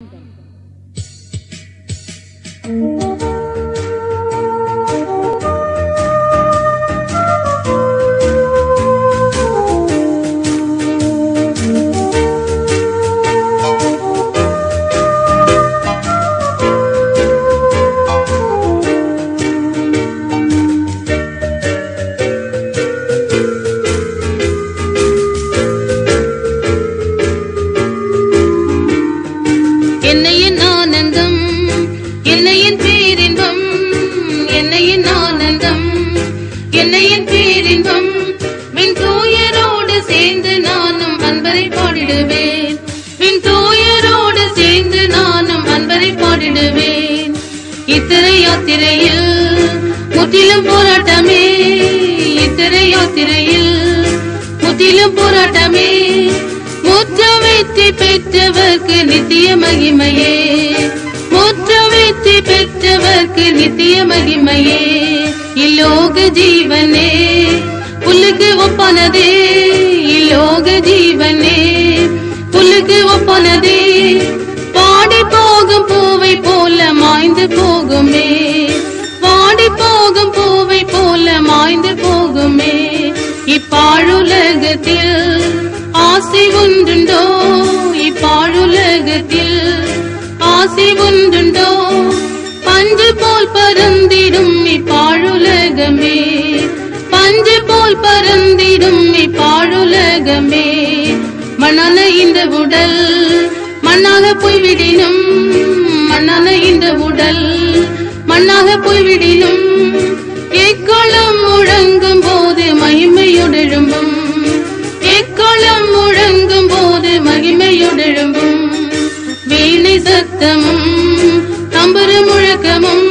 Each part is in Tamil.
என்னையின் ஆனந்தம் என்னையின் பேரின்பம் என்னையின் ஆனந்தம் என்னையின் பேரின்பம் வின் தூயரோடு சேர்ந்து நானும் அன்பரை பாடிடுவேன் வின் தூயரோடு சேர்ந்து நானும் அன்பரை பாடிடுவேன் இத்திரை யாத்திரையில் முற்றிலும் போராட்டமே இத்திரை யாத்திரையில் முற்றிலும் போராட்டமே முற்ற வெற்றி பெற்றவர்க்கு நித்திய மகிமையே முற்ற வெற்றி பெற்றவர்க்கு நித்திய மகிமையே இலோக ஜீவனே புல்லுக்கு ஒப்பானதே இலோக ஜீவனே புல்லுக்கு ஒப்பானதே பாடி போகும் பூவை போல மாய்ந்து போகுமே பாடி போகும் பூவை போல மாய்ந்து போகுமே இப்பாழுலகத்தில் ஆசை ஒன்றுண்டோ இப்பாழுலகத்தில் ஆசை ஒன்றுண்டோ பஞ்சு போல் பறந்திடும் இப்பாழுலகமே பஞ்சு போல் பறந்திடும் இப்பாழுலகமே மணான இந்த உடல் மண்ணாக போய்விடினும் மண்ணான இந்த உடல் மண்ணாக போய்விடினும் எக்காலம் முழங்கும் போது மகிமையுடெழும்பும் எக்காலம் முழங்கும் போது மகிமையுடெழும்பும் வீணை சத்தமும் தம்புரு முழக்கமும்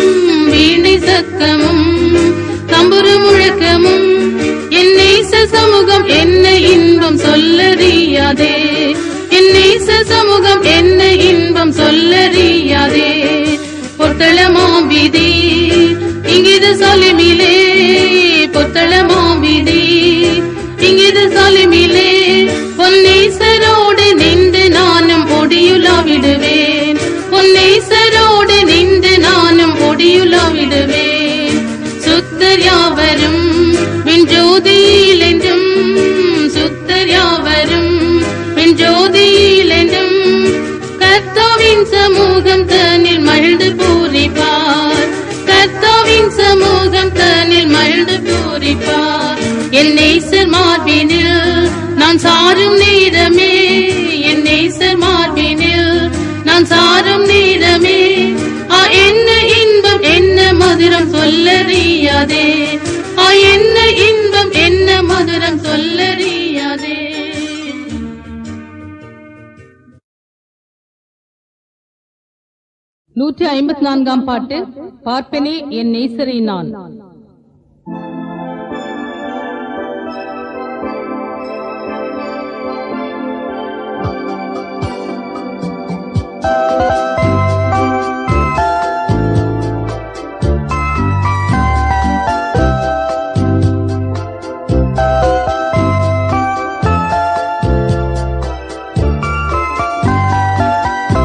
வீணை சத்தமும் தம்புரு முழக்கமும் என் நேச சமூகம் என்ன இன்பம் சொல்லறியாதே என் நேச சமூகம் என்ன இன்பம் சொல்லறியாதே பொத்தளமாம் வீதி இங்கிது சாலிமிலே பொத்தளமாம் வீதி இங்கிது சாலிமிலே பொன்னேசரோடு நின்று நானும் ஒடியுலா விடுவேன் பொன்னேசரோடு நின்று நானும் ஒடியுலா விடுவேன் சுத்தர் யாவரும் விஞ்சோதியில் என்றும் சுத்தர் யாவரும் விஞ்சோதியில் என்றும் கர்த்தாவின் சமூகம் தன்னில் மழ்ந்து பூரிப்பார் கர்த்தாவின் சமூகம் தன்னில் மழ்ந்து பூரிப்பார் என் நேசர் மார்பினில் நான் சாரும் நேரமே என் நேசர் மார்பினில் நான் சாரும் நேரமே ஆ என்ன இன்பம் என்ன மதுரம் சொல்லறியாதே ஆ என்ன இன்பம் என்ன மதுரம் சொல்லறியாதே நூற்றி ஐம்பத்தி நான்காம் பாட்டு பார்ப்பனே என் நேசரை நான்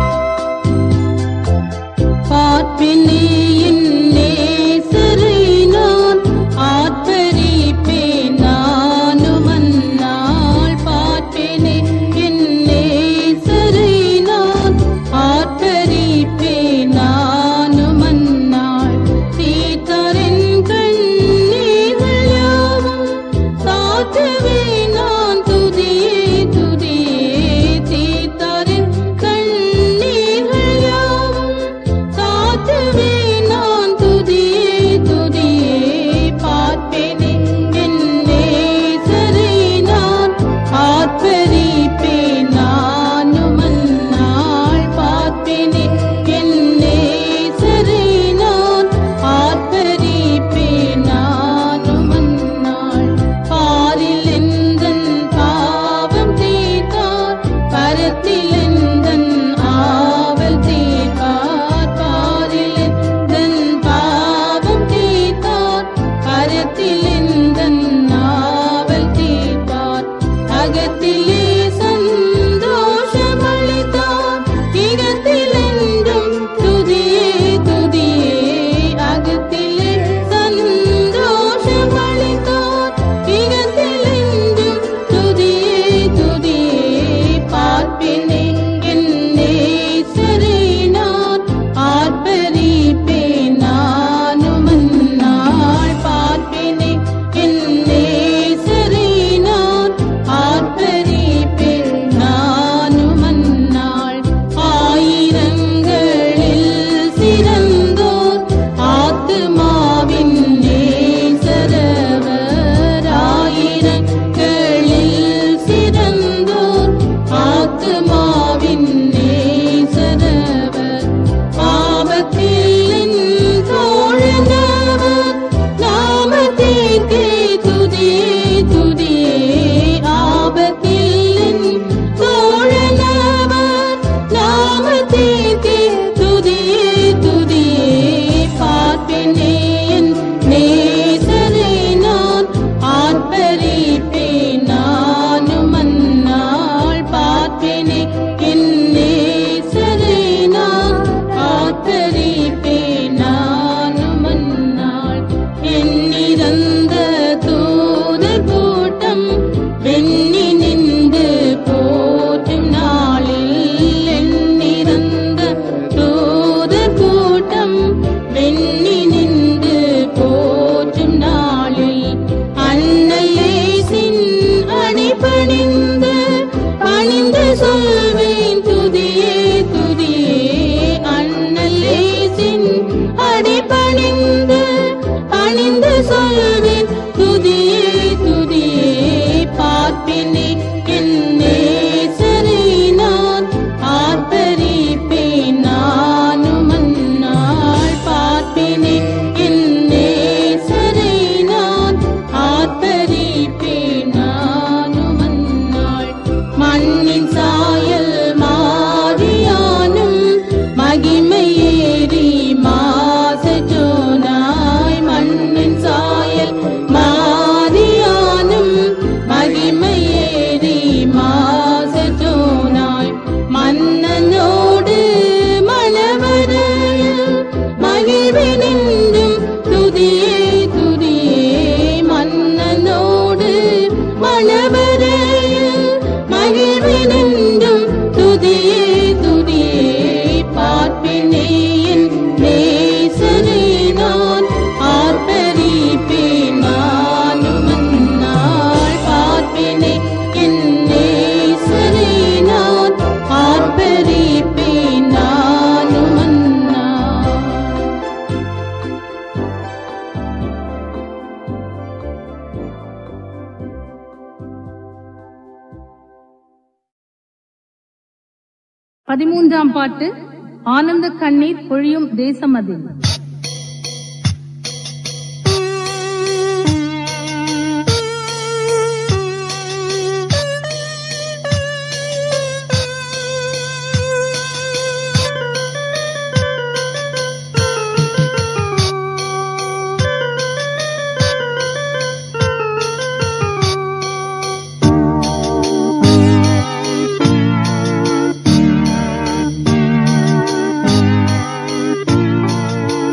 பார்ப்பினே என் நேசரை நீக்கி துதியே துதியே பார்ப்பேனே என் நேசரை நான் ஆர்ப்பரிப்பேன் நானும் அந்நாள் பார்ப்பேனே என் நேசரை நான் ஆர்ப்பரிப்பேன் நானும் அந்நாள் எண்ணிறந்த தூதர் கூட்டம் வெண்ணி நின்று போற்றும் நாளில் எண்ணிறந்த தூதர் கூட்டம் வெண்ணி நின்று போற்றும் நாளில் அன்னையேசின் அடிபணிந்து பணிந்து சொல்வேன் துதியே துதியே அன்னல்லேசின் அடிபணிந்து பணிந்து சொல்வேன் துதியே துதியே பார்ப்பினே என் நேசரை நான் ஆர்ப்பரிப்பேன் நானும் அந்நாள் பார்ப்பினே என் நேசரை நான் ஆர்ப்பரிப்பேன் நானும் அந்நாள் மண்ணின் சாயல் மாறியானும் மகிமையேறி மாசற்றோனாய் மண்ணின் சாயல் மாறியானும் மகிமையேறி மாசற்றோனாய் மன்னனோடு மணவரையில் மகிழ்வினின்றும் துதியே துதியே மன்னனோடு மணவரையில் மகிழ்வினின்றும் துதியே துதியே பார்ப்பினே என் நேசரை நான் ஆர்ப்பரிப்பேன் நானும் அந்நாள் பார்ப்பினே என் நேசரை நான் ஆர்ப்பரிப்பேன் நானும் அந்நாள் பதிமூன்றாம் பாட்டு ஆனந்த கண்ணீர் பொழியும் தேசம் அதில் ஆ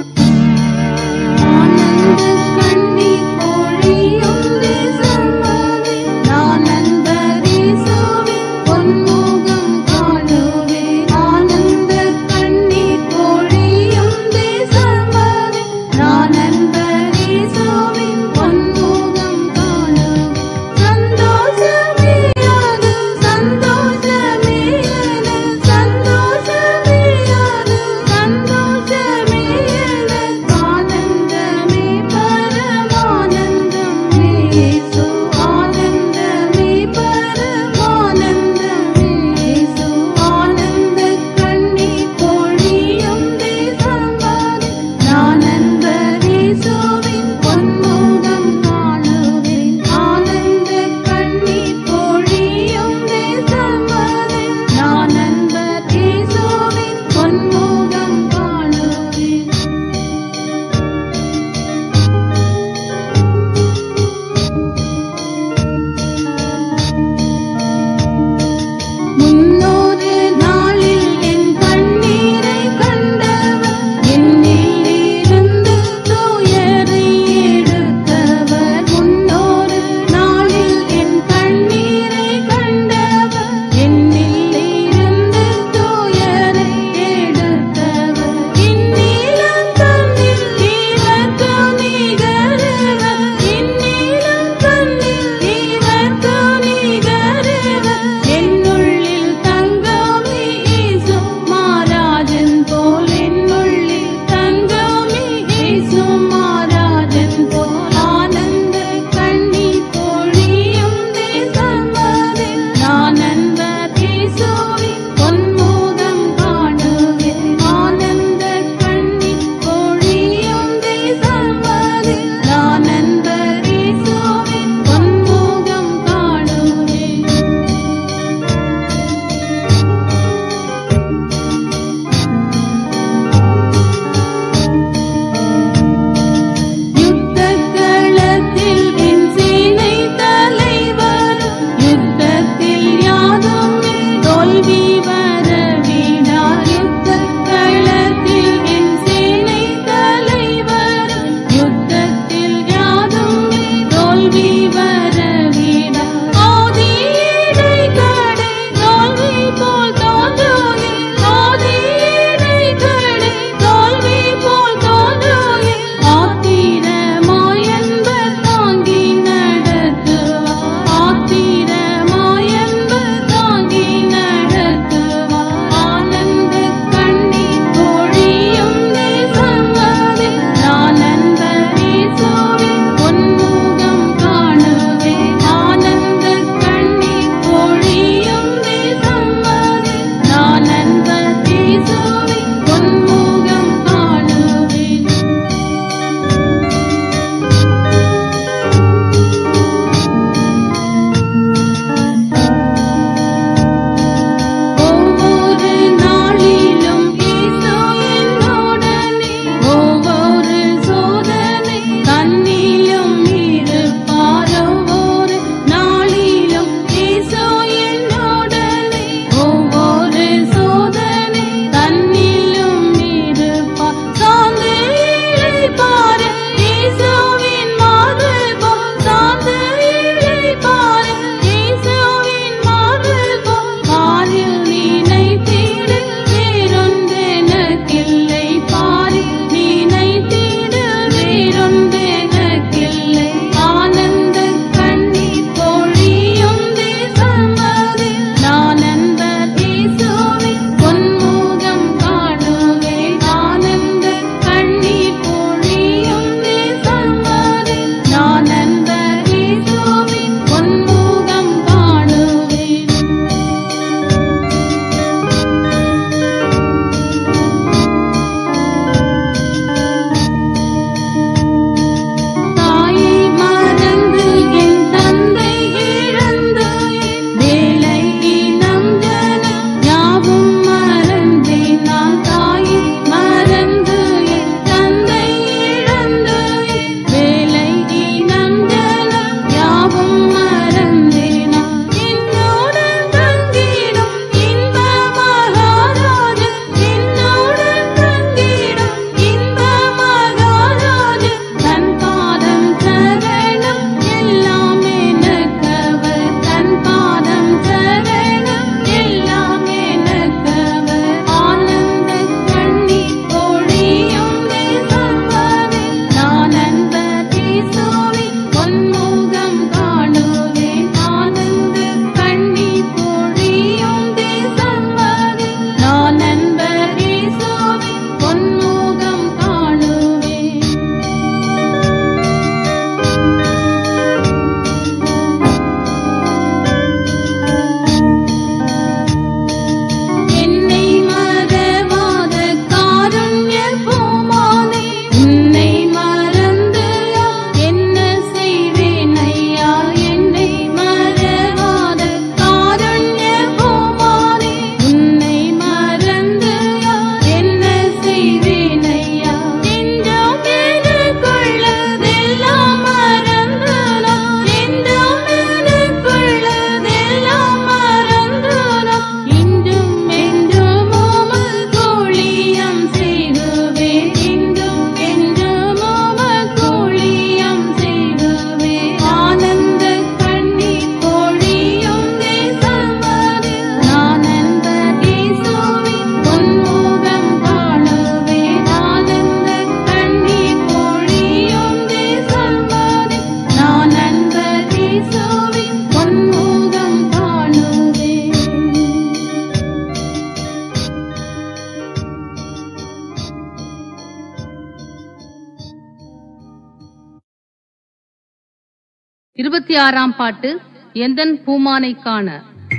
இருபத்தி ஆறாம் பாட்டு எந்தன் பூமானை காண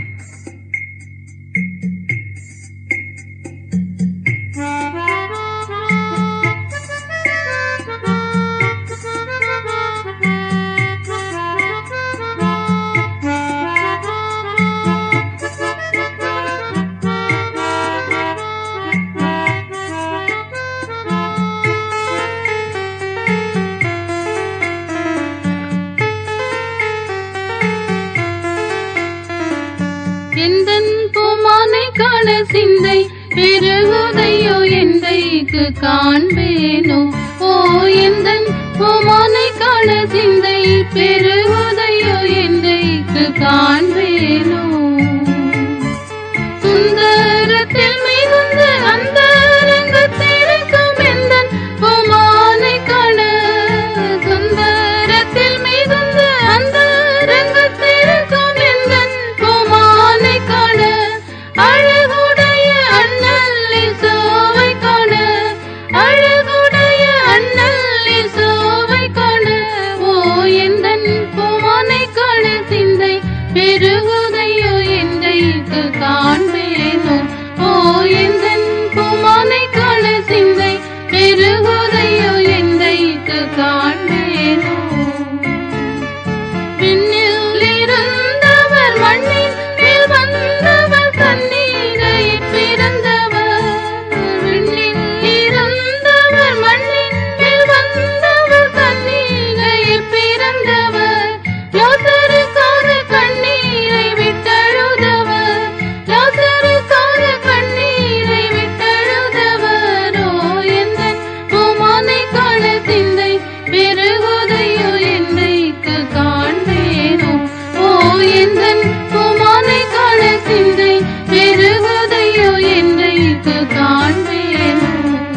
எந்தன் பூமானை காண சிந்தை பெருகுதையோ எந்தைக்கு காண்பேனோ ஓ எந்தன் பூமானை காண சிந்தை பெருகுதையோ எந்தைக்கு காண்பேனோ சுந்தரத்தில் மிகுந்த அந்த ரங்கத்திற்கும் எந்தன் பூமானை காண சுந்தரத்தில் மிகுந்த அந்த ரங்கத்திற்கும் எந்தன் பூமானை காண அழகுடைய அண்ணல் சோவை காண அழகுடைய அண்ணல் சோவை காண ஓ எந்தன் பூமானை காண சிந்தை பெருகுதையோ எந்தைக்கு காண்பேனோ ஓ எந்தன் பூமானை காண சிந்தை பெருகுதையோ எந்தைக்கு காண்பேனோ விண்ணில் இருந்தவர் மண்ணின் மேல் வந்தவர் கண்ணீரை பிறந்தவர் விண்ணில் இருந்தவர் மண்ணின் மேல் வந்தவர் கண்ணீரை பிறந்தவர் யோசருக்காக கண்ணீரை விட்டழுதவர் யோசருக்காக கண்ணீரை விட்டழுதவர் ஓ எந்தன் பூமானை காண சிந்தை பெருகுதையோ எந்தைக்கு காண்பேனோ ஓ எந்தன் பூமானை காண சிந்தை பெருகுதையோ எந்தைக்கு காண்பேனோ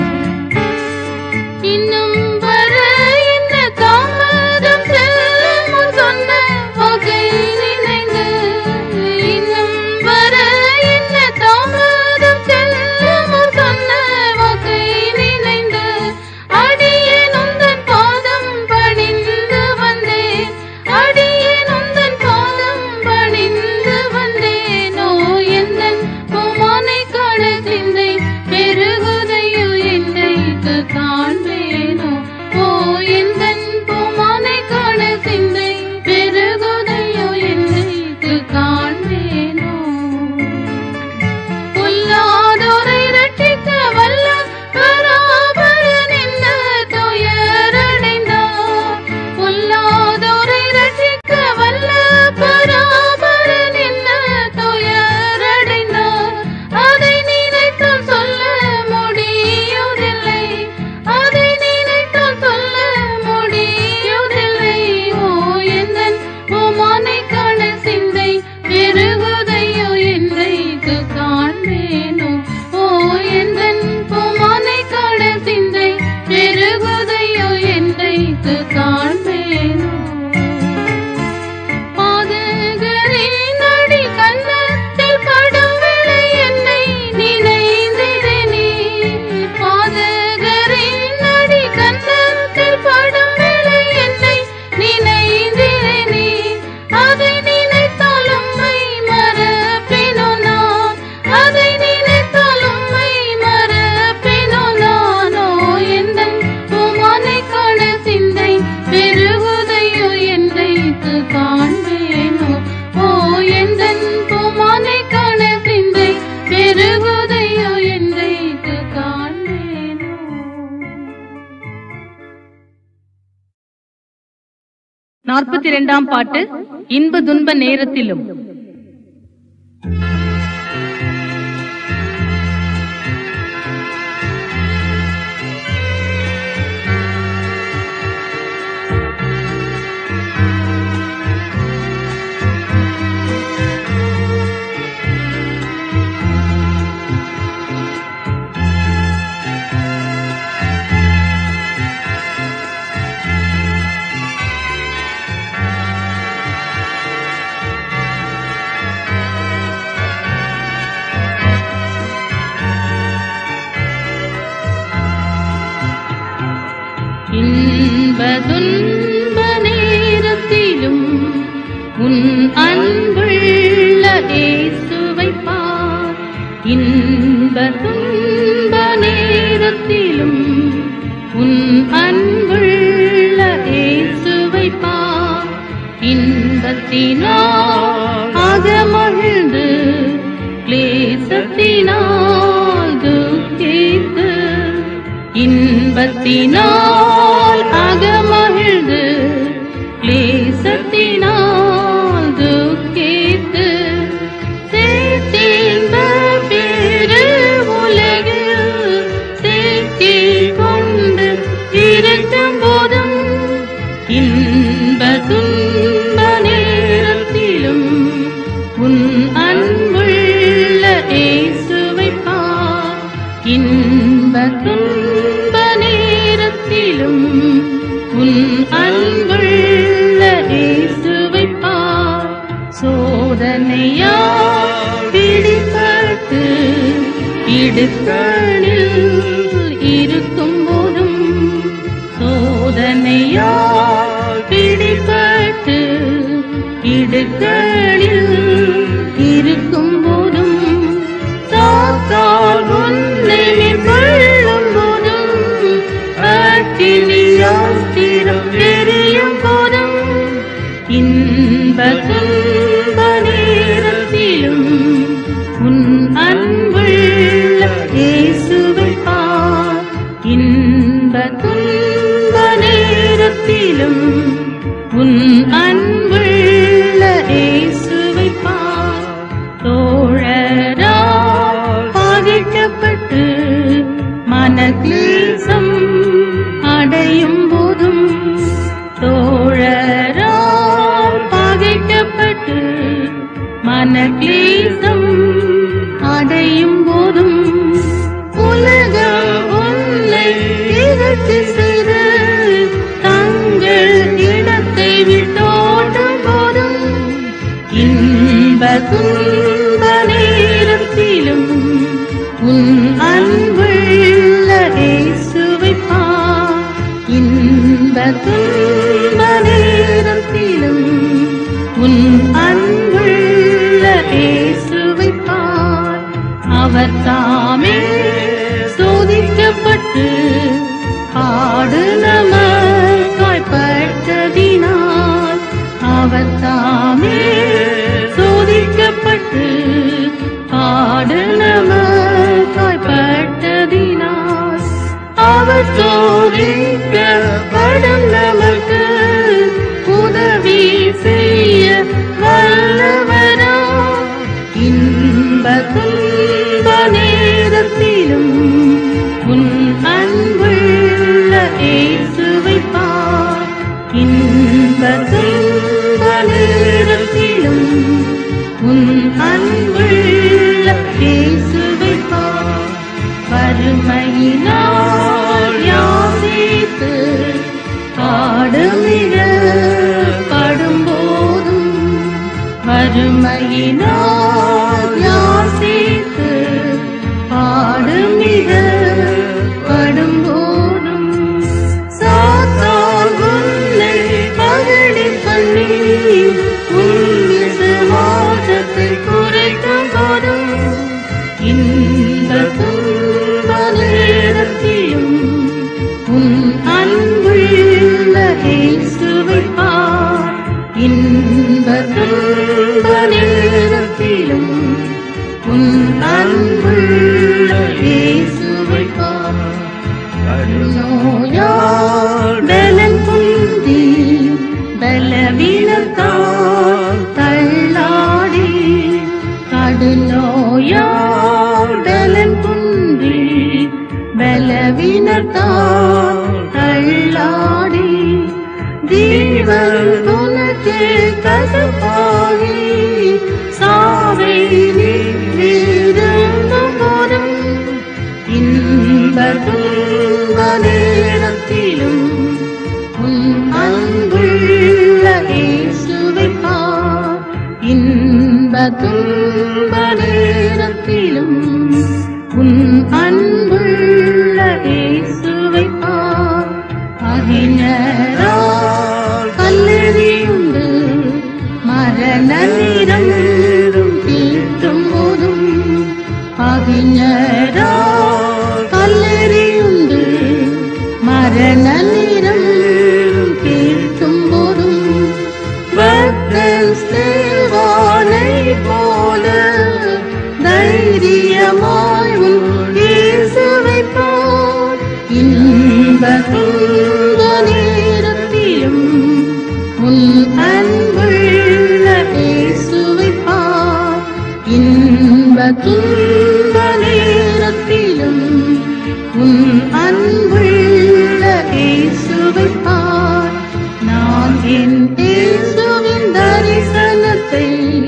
இன்னும் வர என்ன தாமதம் செல்லும் முன் சொன்ன வகை நினைந்து இன்னும் வர என்ன தாமதம் செல்லும் முன் சொன்ன வகை நினைந்து அடியேன் உந்தன் பாதம் பணிந்து வந்தேன் அடியேன் உந்தன் பாதம் பணிந்து வந்தேன் ஓ எந்தன் பூமானை காண சிந்தை பெருகுதையோ எந்தைக்கு காண்பேனோ ஓ எந்தன் பூமானை காண சிந்தை பெருகுதையோ எந்தைக்கு காண்பேனோ பொல்லாதோரை ரட்சிக்க வல்ல பராபரன் இந்த துயரடைந்தார் பொல்லாதோரை ரட்சிக்க வல்ல பராபரன் இந்த துயரடைந்தார் அதை நினைத்தால் சொல்ல முடியுதில்லை அதை நினைத்தால் சொல்ல முடியுதில்லை ஓ எந்தன் பூமானை காண சிந்தை பெருகுதையோ எந்தைக்கு காண்பேனோ ஓ எந்தன் பூமானை காண சிந்தை பெருகுதையோ எந்தைக்கு காண்பேனோ பாதகரின் அடி கன்னத்தில் படும் வேளை என்னை நினைந்திரு நீ. பாதகரின் அடி கன்னத்தில் படும் வேளை என்னை நினைந்திரு நீ. அதை நினைத்தால் உம்மை மறப்பேனோ நான். அதை நினைத்தால் உம்மை மறப்பேனோ நான். ஓ, எந்தன் பூமானை காண சிந்தை பெருகுதையோ எந்தைக்கு காண்பேனோ ஓ எந்தன் பூமானை காண சிந்தை பெருகுதையோ எந்தைக்கு காண்பேனோ நாற்பத்தி இரண்டாம் பாட்டு இன்ப துன்ப நேரத்திலும் இன்ப துன்ப நேரத்திலும் இன்ப துன்ப நேரத்திலும் உன் அன்புள்ள இயேசுவை பார் இன்பத்தினால் அகமகிழ்ந்து கிளேசத்தினால் துக்கித்து இன்பத்தினால் அகமகிழ்ந்து கிளேசத்தினால் துக்கித்து சேர்த்தின்ப பெரு உலகில் சேர்த்திக் கொண்டு இருக்கும் போதும் இன்ப துன்ப நேரத்திலும் உன் அன்புள்ள இயேசுவை பார் இன்ப துன்ப நேரத்திலும் உன் அன்புள்ள இயேசுவை பார் சோதனையா பிடிபட்டு இடுக்கணில் இருக்கும் போதும் சோதனையா பிடிபட்டு இடுக்கணில் இருக்கும் போதும் சாத்தால் உன்னை கொள்ளும் போதும் அக்கினியாஸ்திரம் எரியும் போதும் இன்ப துன்ப நேரத்திலும் உன் அன்புள்ள இயேசுவை பார் இன்ப துன்ப நேரத்திலும் உன் அன்புள்ள இயேசுவை பார் தோழரால் பாதிக்கப்பட்டு மனக்லேசம் அடையும் போதும் தோழரால் பகைக்கப்பட்டு மனக்லேசம் அடையும் போதும் உலக உன்னை இகழ்ச்சி செய்து தங்கள் இடத்தை விட்டோட்டும் போதும் இன்ப துன்ப நேரத்திலும் உன் அன்புள்ள இயேசுவை பார் இன்ப துன்ப நேரத்திலும் உன் அன்புள்ள இயேசுவை பார் அவர் தாமே சோதிக்கப்பட்டு பாடு நமக்காய் பட்டதினால் அவர் தாமே சோதிக்கப்பட்டு பாடு நமக்காய் பட்டதினால் அவர் சோதிக்கப்படும் நமக்கு உதவி செய்ய வல்லவரா இன்ப துன்ப நேரத்திலும் உன் அன்புள்ள இயேசுவை பார் இன்ப துன்ப நேரத்திலும் உன் அன்புள்ள இயேசுவை பார் வறுமையினால் யாசித்து பாடுமிக படும்போதும் வறுமையினால் யாசித்து பாடுமிக படும்போதும் சாத்தான் உன்னை பகடி பண்ணி உன் விசுவாசத்தை குறைக்கும் போதும் இன்ப துன்ப நேரத்திலும் உன் அன்புள்ள இயேசுவை பார் இன்ப துன்ப நேரத்திலும் உன் அன்புள்ள இயேசுவை பார் நோயால் பலன் குந்தி பலவீனத்தால் தள்ளாடி கடுநோயால் பலன் குன்றி பலவீனத்தால் தள்ளாடி தீவன் உனக்கு கசப்பாகி சாவை நீங்கிருந்தும் போதும் இன்ப துன்ப நேரத்திலும் உன் அன்புள்ள இயேசுவை பார் இன்ப துன்ப நேரத்திலும் உன் அன்புள்ள இயேசுவை பார் அறிஞரால் கல்லெறியுண்டு மரண நிறம் தீட்டும் போதும் துன்ப நேரத்திலும் உன் அன்புள்ள இயேசுவைப் பார் நான் என் இயேசுவின் தரிசனத்தை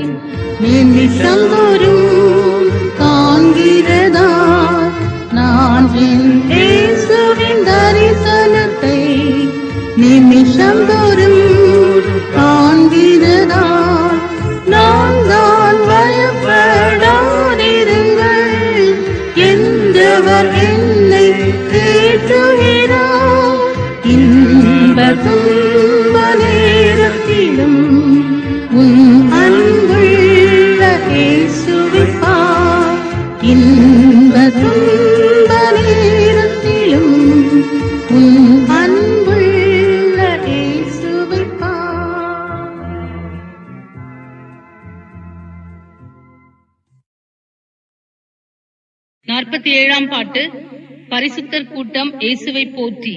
நிமிஷந்தோறும் காண்கிறதா நான் என் இயேசுவின் தரிசனத்தை நிமிஷந்தோறும் காண்கிறதா நான் தான் பயப்படாதிருங்கள் என்றவர் என்னை தேற்றுகிறார் இன்ப துன்ப நேரத்திலும் உன் அன்புள்ள இயேசுவைப் பார் இன்ப துன்ப நேரத்திலும் உன் அன்புள்ள இயேசுவைப் பார் நாற்பத்தி ஏழாம் பாட்டு பரிசுத்தர் கூட்டம் இயேசுவை போற்றி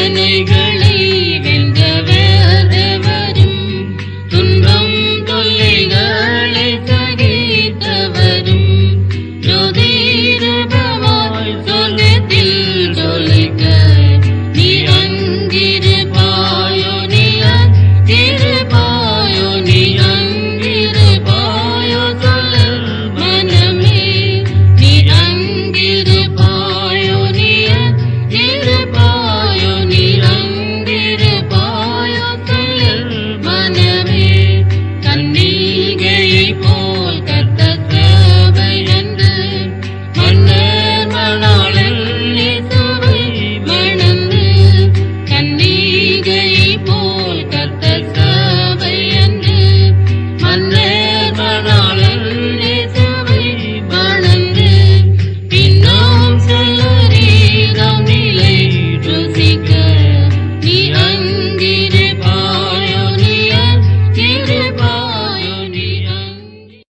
சோதனைகளை வென்றவர் எவரும் துன்பம் தொல்லைகளை சகித்தவரும் ஜோதிரபமாய் சொர்க்கத்தில் ஜொலிக்க நீ அங்கிருப்பாயோ நீ அங்கிருப்பாயோ நீ அங்கிருப்பாயோ சொல்ல மனமே நீ அங்கிருப்பாயோ நீ அங்கிருப்பாயோ நீ அங்கிருப்பாயோ சொல்ல மனமே கன்னிகையை போல் கத்த சபை என்று மன்னர் மணாளன் இயேசுவை மணந்து கன்னிகையை போல் கத்த சபை என்று மன்னர் மணாளன் இயேசுவை மணந்து பின்னம் செல்லறீராம் நிலை ருசிக்க நீ அங்கிருப்பாயோ நீ அங்கிருப்பாயோ நீ அங்கிரு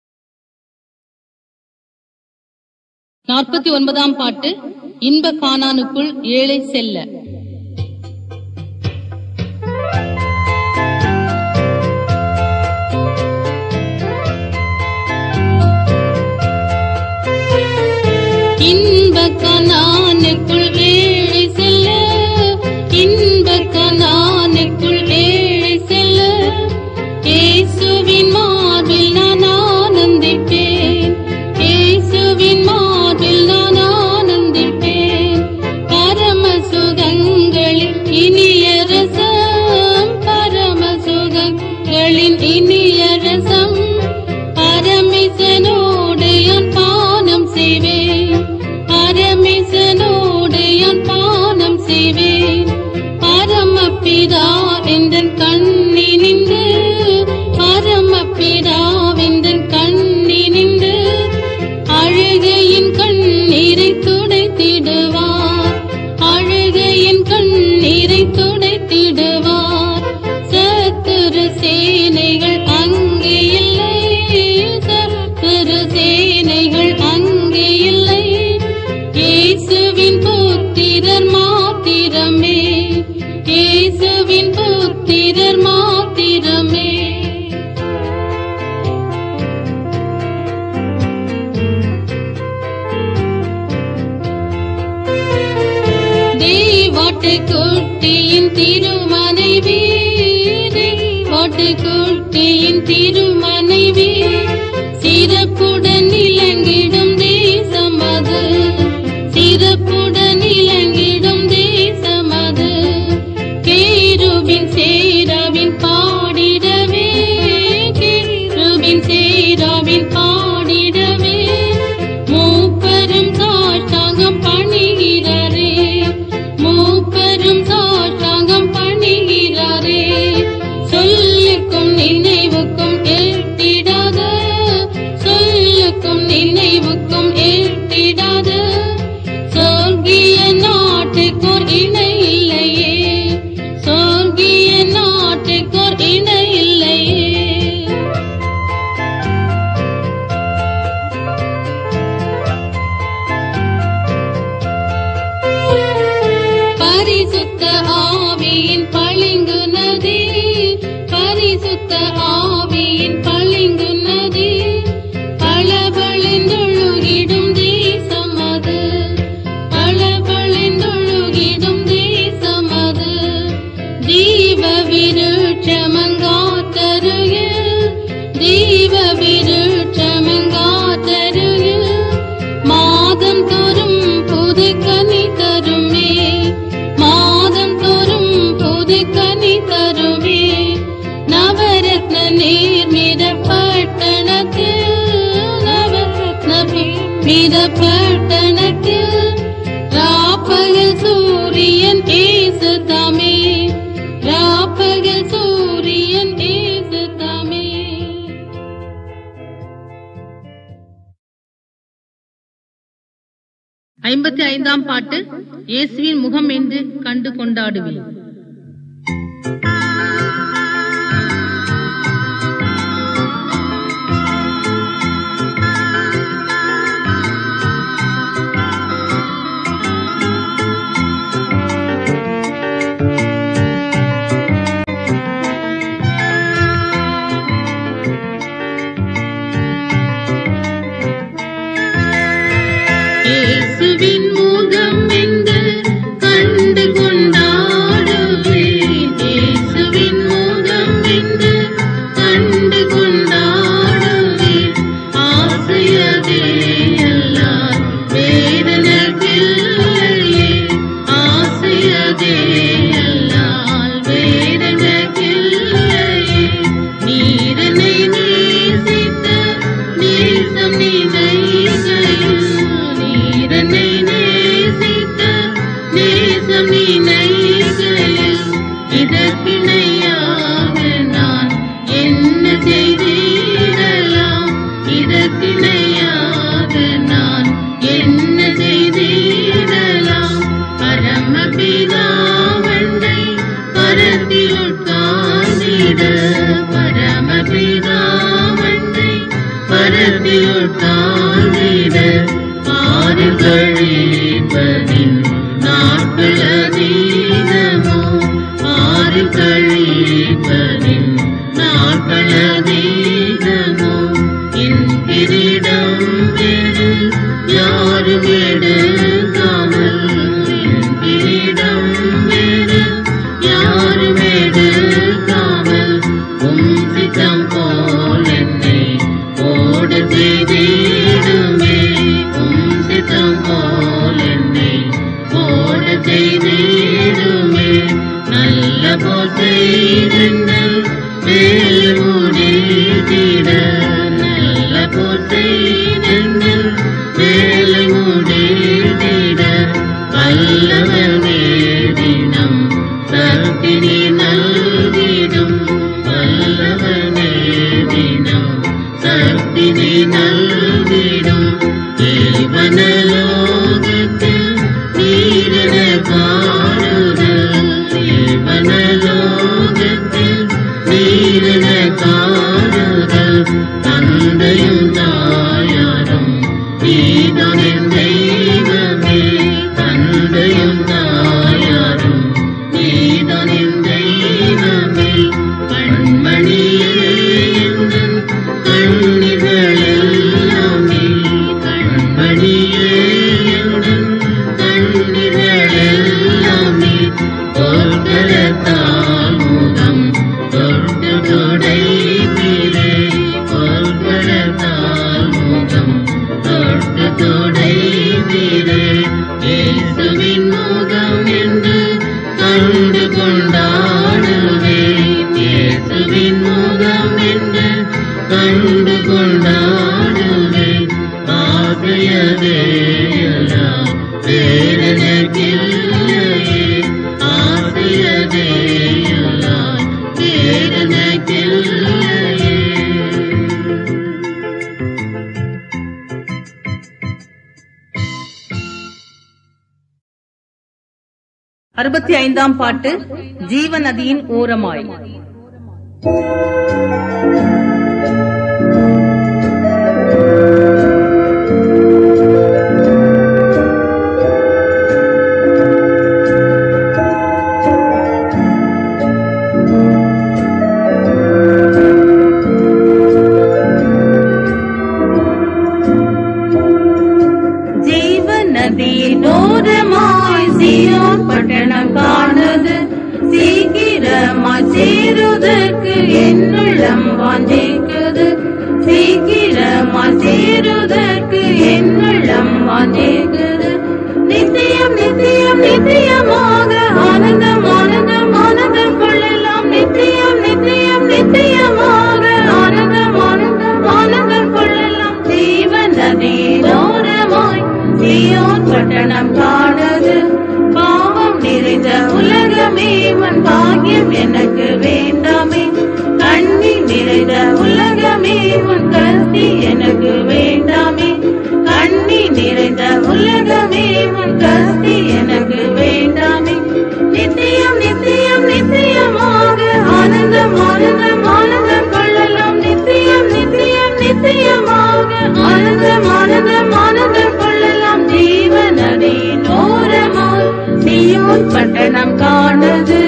நாற்பத்தி ஒன்பதாம் பாட்டு இன்ப கானானுக்குள் ஏழை செல்ல இன்ப கனானுக்குள் வேலை செல்ல இன்ப கனானுக்குள் வேலை செல்ல இயேசுவின் மார்பில் நான் ஆனந்திப்பேன் இயேசுவின் மார்பில் நான் ஆனந்திப்பேன் பரம சுகங்களின் இனிய ரசம் பரம சுகங்களின் இனிய ரசம் பரமிசனோடு யான் பானம் செய்வேன் பரமிசனோடு யான் பானம் செய்வேன் பரமபிதா எந்தன் கண்ணி நின்று பரமபிதா எந்தன் கண்ணி நின்று அழுகையின் கண்ணீரை துடைத்திடுவார் அழுகையின் கண்ணீரை துடைத்திடுவார் சத்துரு சேனைகள் அங்கே இல்லை சத்துரு சேனைகள் அங்கே இல்லை இயேசுவின் புத்திரர் மாத்திரமே இயேசுவின் புத்திரர் மாத்திரமே தேவாட்டுக்குட்டியின் திருமனைவி தேவாட்டுக்குட்டியின் திருமனைவி சிறப்புடன் இலங்கிடும் தேசம் அது சிறப்புடன் இலங்கிடும் தேசம் அது கேருவின் சேராவின் பாடிடவே கேருவின் சேராவின் பாடிடவே மூப்பரும் சாஷ்டாங்கம் பணிகிறாரே மூப்பரும் சாஷ்டாங்கம் பணிகிறாரே சொல்லுக்கும் நினைவுக்கும் எட்டிடாத சொல்லுக்கும் நினைவுக்கும் எட்டிடாத சொர்க்கிய நாட்டுக்கோர் இணை இல்லையே சொர்க்கிய நாட்டுக்கோர் இணை இல்லையே பரிசுத்த ஆவியின் பளிங்கு நதி பரிசுத்த ஆவியின் பளிங்கு நதி பளபளந்தொழுகிடும் தேசம் அது பளபளந்தொழுகிடும் தேசம் அது ஜீவ விருட்சமங்காத்தருகில் ஜீவ விருட்சமங்காத்தருகில் மாதம் தோறும் புது கனி தருமே மாதம் தோறும் புது கனி தருமே நவரத்ன நீர்மித பட்டணத்தில் நவரத்ன மித பட்டணத்தில் ராப்பகல் சூரியன் ஏசு தாமே ராப்பகல் சூரியன் ஏசு தாமே ஐம்பத்தி ஐந்தாம் பாட்டு இயேசுவின் முகம் என்று கண்டு கொண்டாடுவேன் இயேசுவின் போல் செய்தெங்கள் வேலை முடித்திட நல்ல போல் செய்தெங்கள் வேலை முடித்திட வல்லவனே தினம் சக்தினி நல்கிடும் வல்லவனே தினம் சக்தினி நல்கிடும் தேவனலோகத்தில் நீரிட காடுதல் தேவனலோகத்தில் நீரிட காடுதல் தந்தையும் தாயாரும் நீதான் என் தெய்வமே தந்தையும் தாயாரும் நீதான் என் தெய்வமே கண்மணியே எந்தன் கண்ணிகளெல்லாம் நீ கண்மணியே எந்தன் கண்ணிகளெல்லாம் நீ பொற்கரத்தால் முகம் தொட்டு துடைத்திலே பொற்கரத்தால் முகம் தொட்டு துடைத்திலே இயேசுவின் முகம் என்று கண்டு கொண்டாடுவேன் இயேசுவின் முகம் என்று கண்டு கொண்டாடுவேன் ஆசையதே எல்லாம் வேறெனக்கில்லையே ஆசையதே எல்லாம் வேறெனக்கில்லையே அறுபத்தி ஐந்தாம் பாட்டு ஜீவ நதியின் ஓரமாய் ஜீவ நதியினோரமாய் சியோன் பட்டணம் காணுது சீக்கிரமாய் சேருதற்கு என்னுள்ளம் வாஞ்சிக்குது சீக்கிரமாய் சேருதற்கு என்னுள்ளம் வாஞ்சிக்குது நித்தியம் நித்தியம் நித்தியமாக ஆனந்தம் ஆனந்தம் ஆனந்தம் கொள்ளலாம் நித்தியம் நித்தியம் நித்தியமாக ஆனந்தம் ஆனந்தம் ஆனந்தம் கொள்ளலாம் ஜீவ நதியினோரமாய் சியோன் பட்டணம் காணுது பாவம் நிறைந்த உலகமே உன் பாக்கியம் எனக்கு வேண்டாமே கண்ணி நிறைந்த உலகமே உன் கஸ்தி எனக்கு வேண்டாமே கண்ணி நிறைந்த உலகமே உன் கஸ்தி எனக்கு வேண்டாமே நித்தியம் நித்தியம் நித்தியமாக ஆனந்தம் ஆனந்தம் ஆனந்தம் கொள்ளலாம் நித்தியம் நித்தியம் நித்தியமாக ஆனந்தம் ஆனந்தம் ஆனந்தம் கொள்ளலாம் ஜீவ நதியின் ஓரமாய் சியோன் பட்டணம் காணுது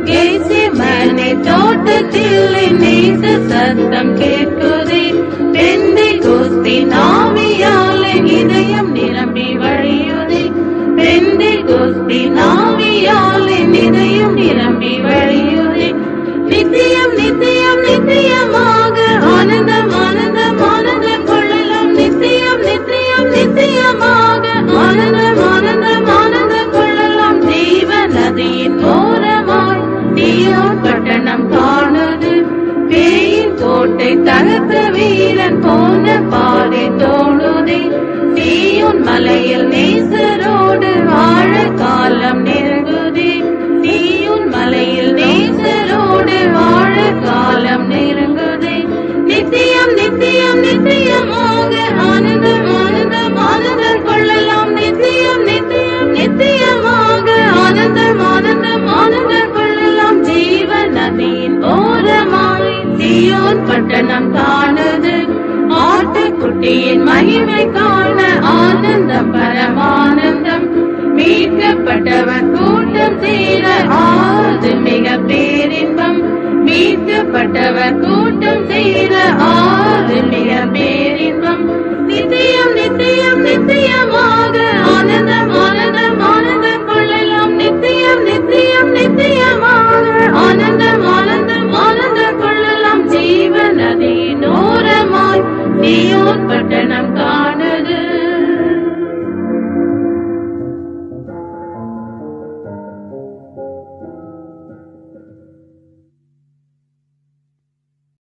கேசிமனை தோட்டத்தில் என் நேச சத்தம் கேட்குதே பெந்தை கோஸ்தி நாவியால் என் இதயம் நிரம்பி வழியுதே பெந்தை கோஸ்தி நாவியால் என் இதயம் நிரம்பி வழியுதே நித்தியம் நித்தியம் நித்தியமாக ஆனந்தம் ஆனந்தம் ஆனந்தம் கொள்ளலாம் நித்தியம் நித்தியம் நித்தியமாக ஆனந்தம் ஆனந்தம் ஆனந்தம் கொள்ளலாம் ஜீவ நதியின் ஓரமாய் தீயோன் பட்டணம் காணுது பேயின் கோட்டை தகர்த்த வீரன் போன பாதை தோணுதே தீயோன் மலையில் நேசரோடு வாழ காலம் நெருங்குதே தீயோன் மலையில் நேசரோடு வாழ காலம் நெருங்குதே நித்தியம் நித்தியம் நித்தியமாக ஆனந்தம் ஆனந்தம் ஆனந்தம் கொள்ளலாம் நித்தியம் நித்தியம் நித்தியமாக ஆனந்தம் ஆனந்தம் ஆனந்தம் கொள்ளலாம் ஜீவ நதியின் ஓரமாய் சியோன் பட்டணம் காணுது ஆட்டுக்குட்டியின் மகிமை காண ஆனந்தம் பரமானந்தம் மீட்கப்பட்டவர் கூட்டம் சேர ஆது மிக பேரின்பம் மீட்கப்பட்டவர் கூட்டம் சேர ஆது மிக பேரின்பம் நித்தியம் நித்தியம் நித்தியமாக ஆனந்தம் ஆனந்தம் ஆனந்தம் கொள்ளலாம் நித்தியம் நித்தியம் நித்தியமாக ஆனந்தம் ஆனந்தம் ஆனந்தம் கொள்ளலாம் ஜீவ நதியின் ஓரமாய் சியோன் பட்டணம் காணுது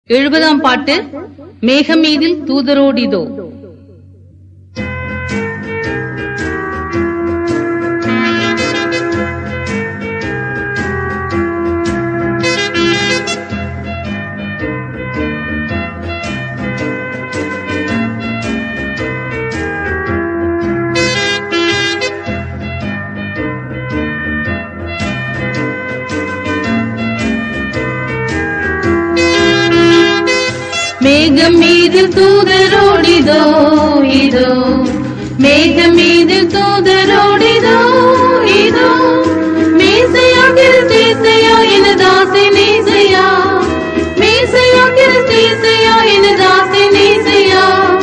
எழுபதாம் பாட்டு மேகமீதில் தூதரோடிதோ மேகம் மீதில் தூதரோடிதோ இதோ மேகம் மீதில் தூதரோடிதோ இதோ மேசையா கிறிஸ்தேசையா எனதாசை நேசையா மேசையா கிறிஸ்தேசையா எனதாசை நேசையா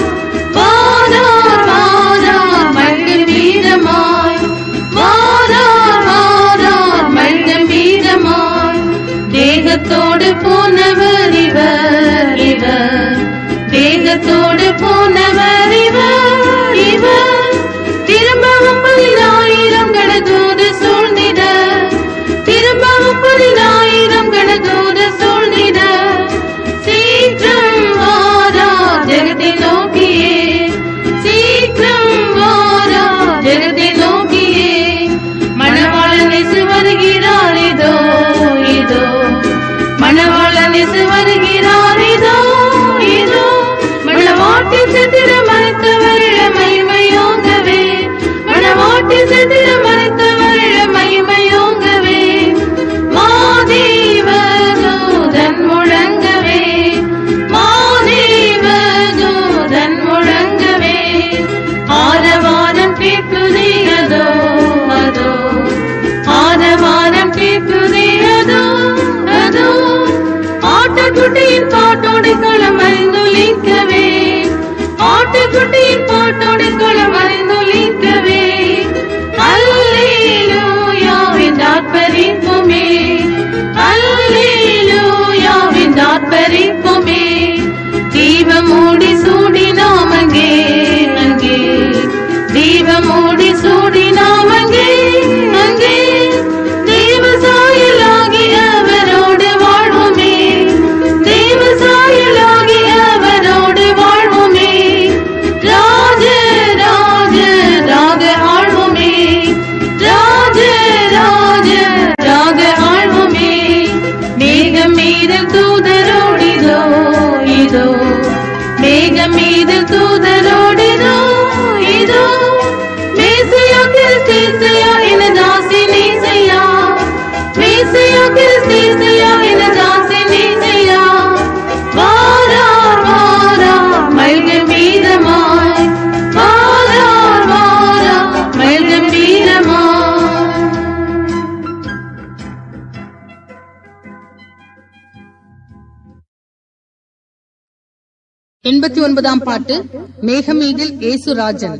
வாரார் வாரார் மல்கள் வீரமாய் வாரார் வாரார் மல்கள் வீரமாய் தேகத்தோடு போனவர் இவர் இவர் தேகத்தோடு போனவர் இவர் இவர் திரும்பவும் பதினாயிரம் கடதோடு சூழ்ந்திட திரும்பவும் பதினாயிரம் கடதோடு சூழ்ந்திட சீக்கிரம் வாரா ஜெகத்தை நோக்கியே சீக்கிரம் வாரா ஜெகத்தை நோக்கியே மணவாளன் இசு வருகிறார் இதோ இதோ மணவாளன் இசு வருகிறார் இதோ இதோ மணவாட்டி சித்திர மறைத்தவர் மகிமையோங்கவே மணவாட்டி சித்திர மறைத்தவர் மகிமையோங்கவே மாதேவ தூதன் முழங்கவே மாதேவ தூதன் முழங்கவே ஆரவாரம் கேட்குதே அதோ அதோ ஆரவாரம் கேட்குதே அதோ அதோ ஆட்டுக்குட்டியின் பாட்டோடு களம் அறிந்துலிக்கவே ஆட்டுக்குட்டியின் பாட்டோடு களம் அறிந்துலிக்கவே அல்லேலூயாவின் ஆர்ப்பரிப்புமே அல்லேலூயாவின் ஆர்ப்பரிப்புமே தீபமூடி சூடி நாம் அங்கே அங்கே தீபமூடி சூடி நாம் அங்கே அங்கே தேவ சாயலாகி அவரோடு வாழ்வோமே தேவ சாயலாகி அவரோடு வாழ்வோமே ராஜ ராஜ ராக ஆழ்வோமே ராஜ ராஜ ராக ஆழ்வோமே மேகம் மீது தூதரோடிதோ இதோ மேகம் மீது தூதரோடிதோ இதோ மேசையா கிறிஸ்தேசையா என தாசி நேசையா மேசையா கிறிஸ்தேசையா என தாசி நேசையா வாரார் வாரார் மல்கள் மீதமாய் வாரார் வாரார் மல்கள் மீதமாய் எண்பத்தி ஒன்பதாம் பாட்டு மேகமீதில் ஏசுராஜன்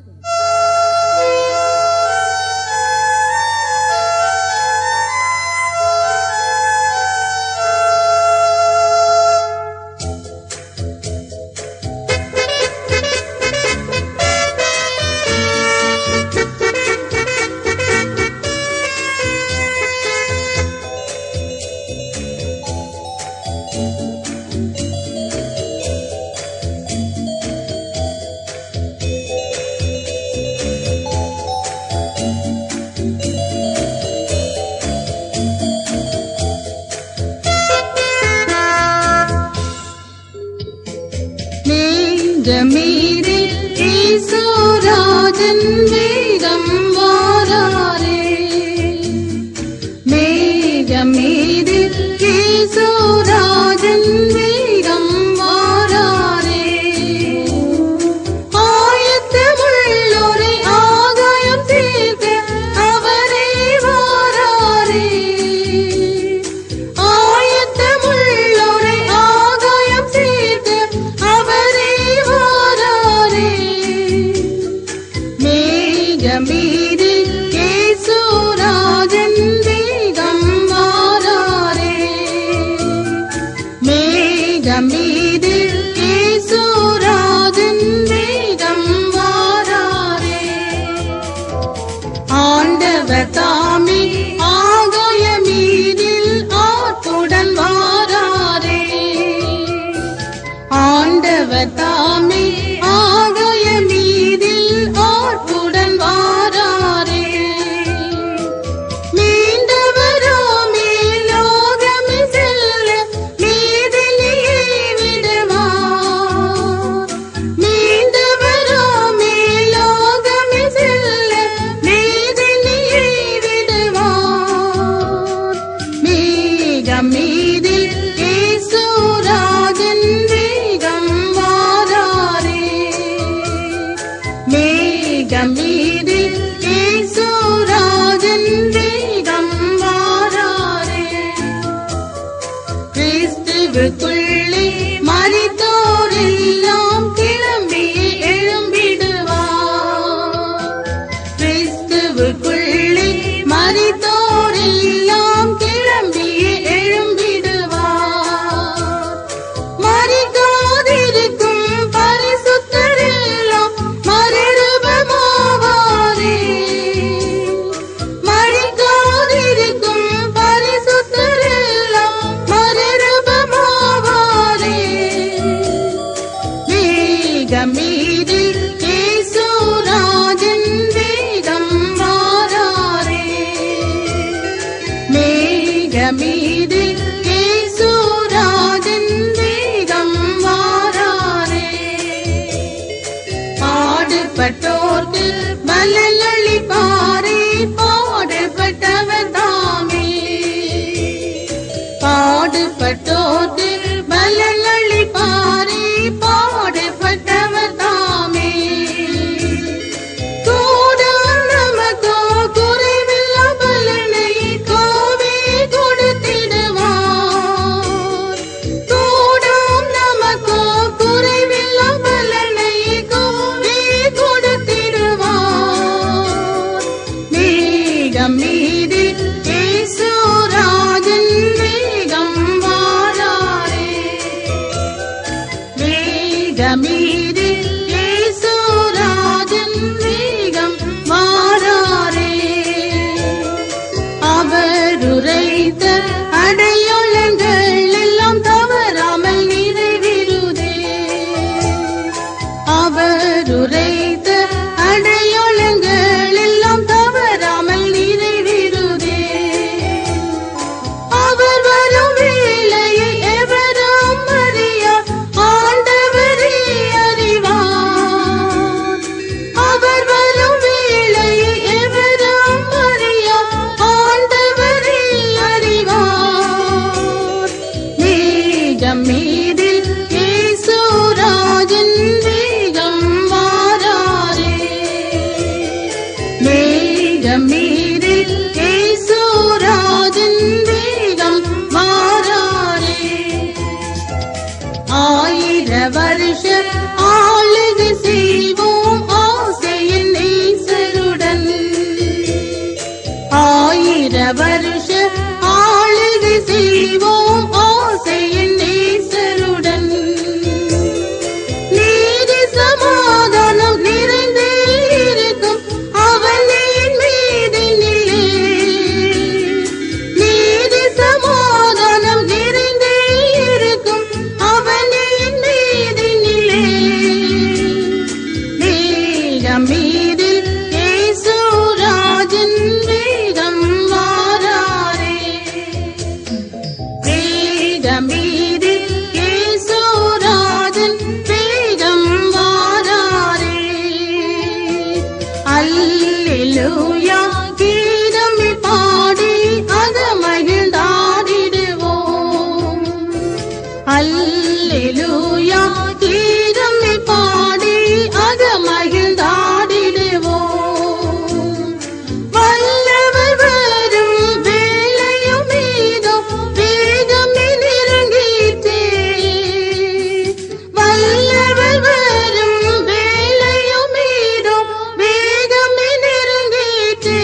மேகமீதில் ஈசோராஜன் வேகம் வாராரே மேகமீதில் ஈசோராஜன் வேகம் வாராரே ஆயத்தமுள்ளோரை ஆகாயம் தீர்க்க அவரே வாராரே ஆயத்தமுள்ளோரை ஆகாயம் சேர்த்து அவரே வாராரே மேகமே மேகமீதில் இயேசுராஜன் வேகம் வாராரே மேகமீதில் இயேசுராஜன் வேகம் வாராரே கிறிஸ்துவுக்குள்ளே மரித்தோரெல்லாம் கிளம்பி எழும்பிடுவார் கிறிஸ்துவுக்குள்ளே மரித்தோரெல்லாம் கிளம்பி எழும்பிடுவார் மறிக்காதிருக்கும் பரிசுத்தரெல்லாம் மறுரூபமாவாரே மறிக்காதிருக்கும் பரிசுத்தரெல்லாம் மறுரூபமாவாரே வேகமீதில் இயேசுராஜன் வேகம் வாராரே மேகமீதில் இயேசுராஜன் வேகம் வாராரே பாடுபட்டோர்க்கு பலனளிப்பாரே பாடுபட்டவர் தாமே பாடுபட்டோர்க்கு பலனளிப்பாரே பாடுபட்டவர் தாமே கூடாம் நமக்கோ குறைவில்லா பலனை கோவே கொடுத்திடுவார் கூடாம் நமக்கோ குறைவில்லா பலனை கோவே கொடுத்திடுவார் மேகம் மீது இயேசுராஜன் வேகம் வாராரே வேகமீது இயேசுராஜன் வேகம் வாராரே அவர் உரைத்த அடையாளங்கள் எல்லாம் தவறாமல் நிறைவேறுதே அவர் உரைத்த அடையாளங்கள் எல்லாம் தவறாமல் நிறைவேறுதே அவர் வரும் வேளையை எவரும் அறியார் ஆண்டவரே அறிவார் அவர் வரும் வேளையை எவரும் அறியார் ஆண்டவரே அறிவார் மேகம் மீதில் இயேசுராஜன் வேகம் வாராரே மேகம் மீதில் இயேசுராஜன் வேகம் வாராரே ஆயிர வருஷ ஆளுகை செய்வோம் ஆசையின் நேசருடன் ஆயிர வருஷ ஆளுகை செய்வோம் ஆசையின் நேசருடன் நீதி சமாதானம் நிறைந்தே இருக்கும் அவனின் மீதினிலே நீதி சமாதானம் நிறைந்தே இருக்கும் அவனின் மீதினிலே வேகம் மீதில் இயேசுராஜன் வேகம் வாராரே வேகமீதில் இயேசுராஜன் வேகம் வாராரே அல்லேலூயா கீதமி பாடி அகமகிழ்ந்தாடிடுவோம் அல்லேலூயா கீதமி பாடி அகமகிழ்ந்தாடிடுவோம் வல்லவர் வரும் வேளையும் மீதோ வேகமே நெருங்கிற்றே வல்லவர் வரும் வேளையும் மீதோ வேகமே நெருங்கிற்றே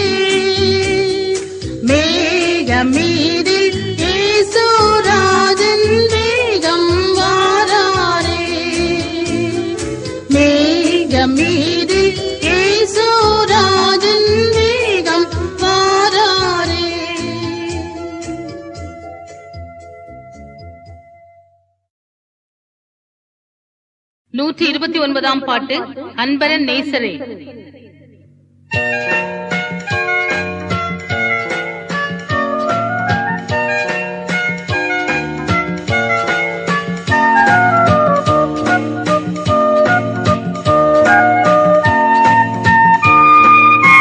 மேகமீதில் இயேசுராஜன் வேகம் வாராரே மேகமீதில் இயேசுராஜன் வேகம் வாராரே நூற்றி இருபத்தி ஒன்பதாம் பாட்டு அன்பரன் நேசரே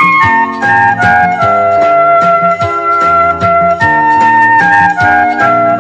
ஆ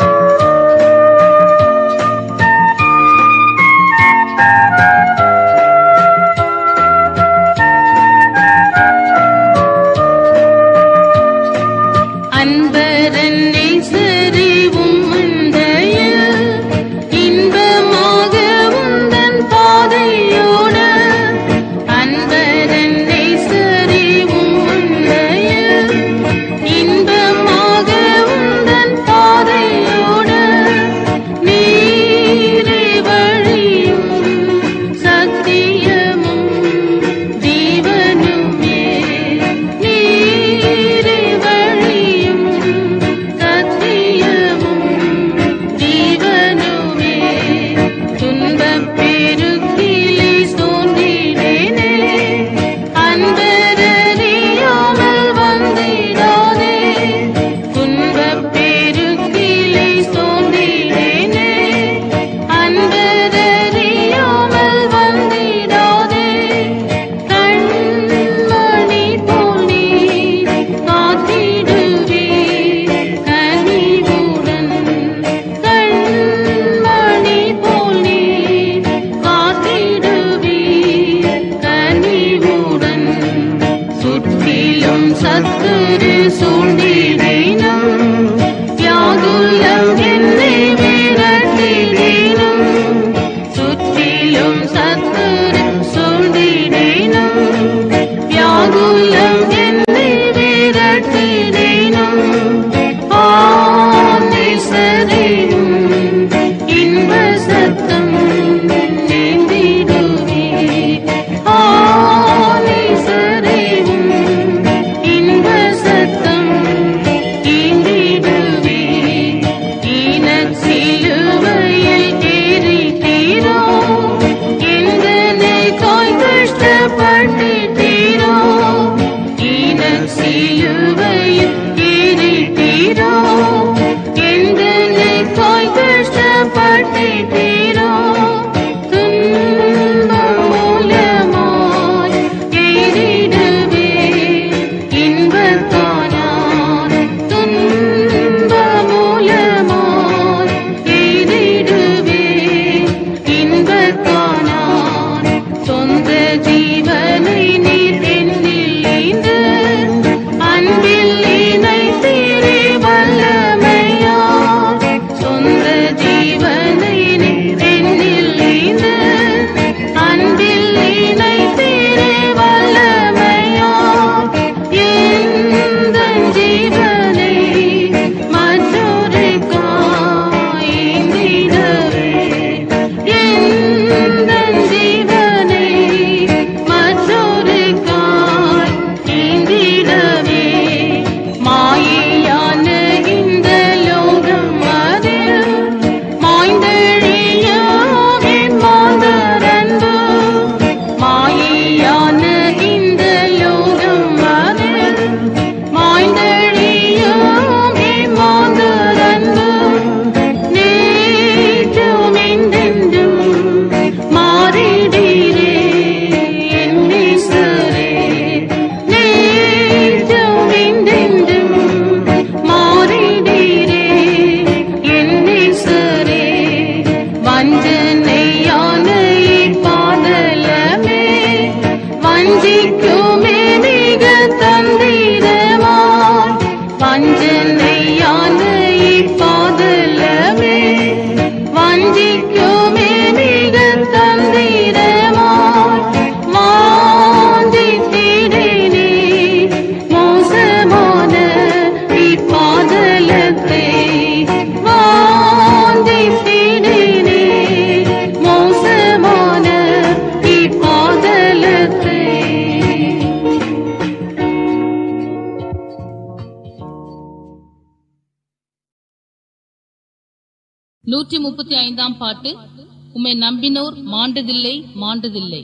நூற்றி முப்பத்தி ஐந்தாம் பாட்டு உம்மை நம்பினோர் மாண்டதில்லை மாண்டதில்லை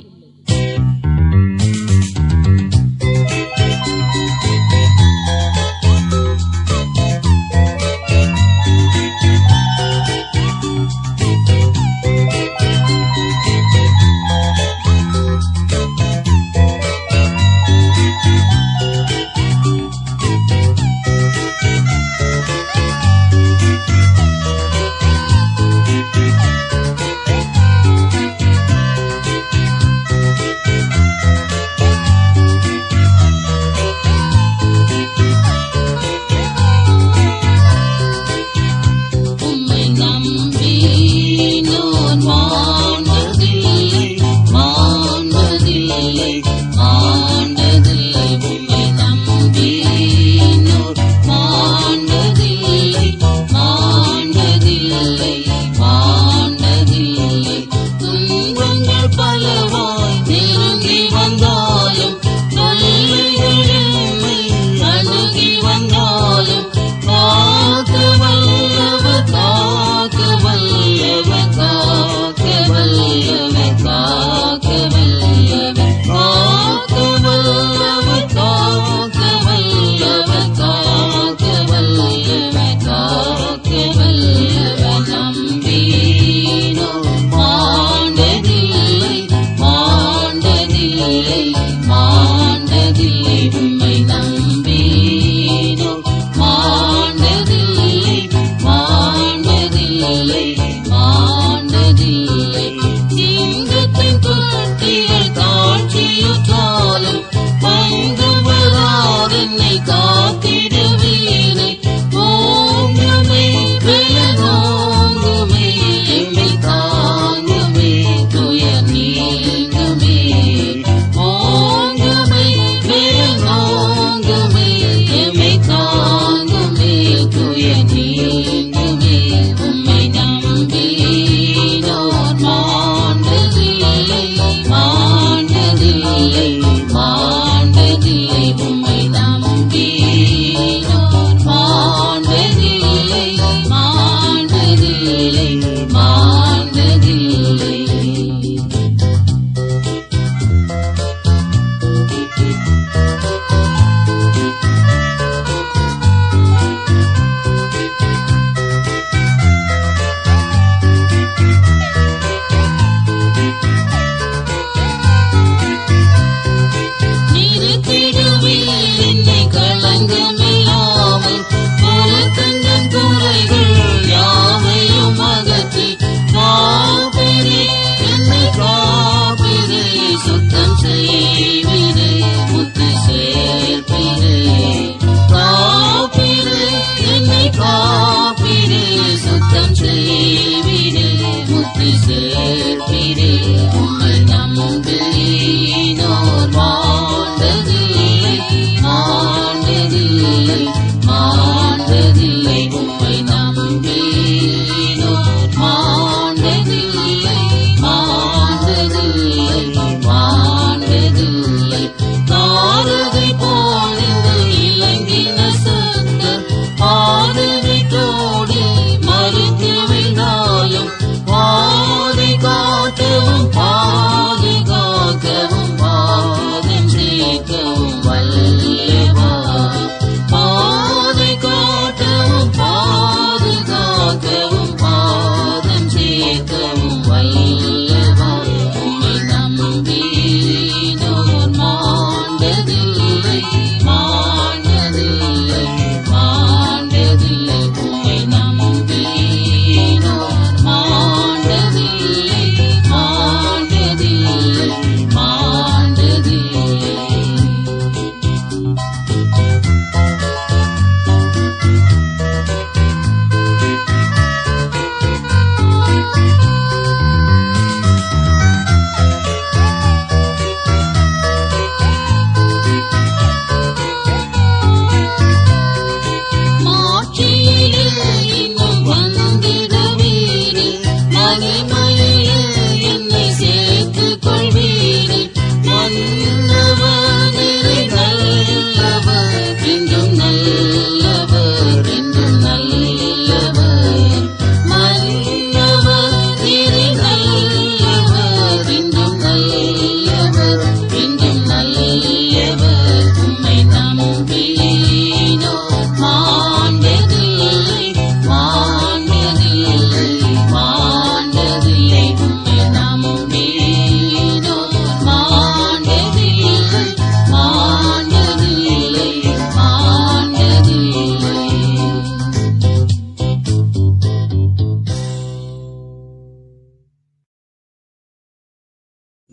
ஆ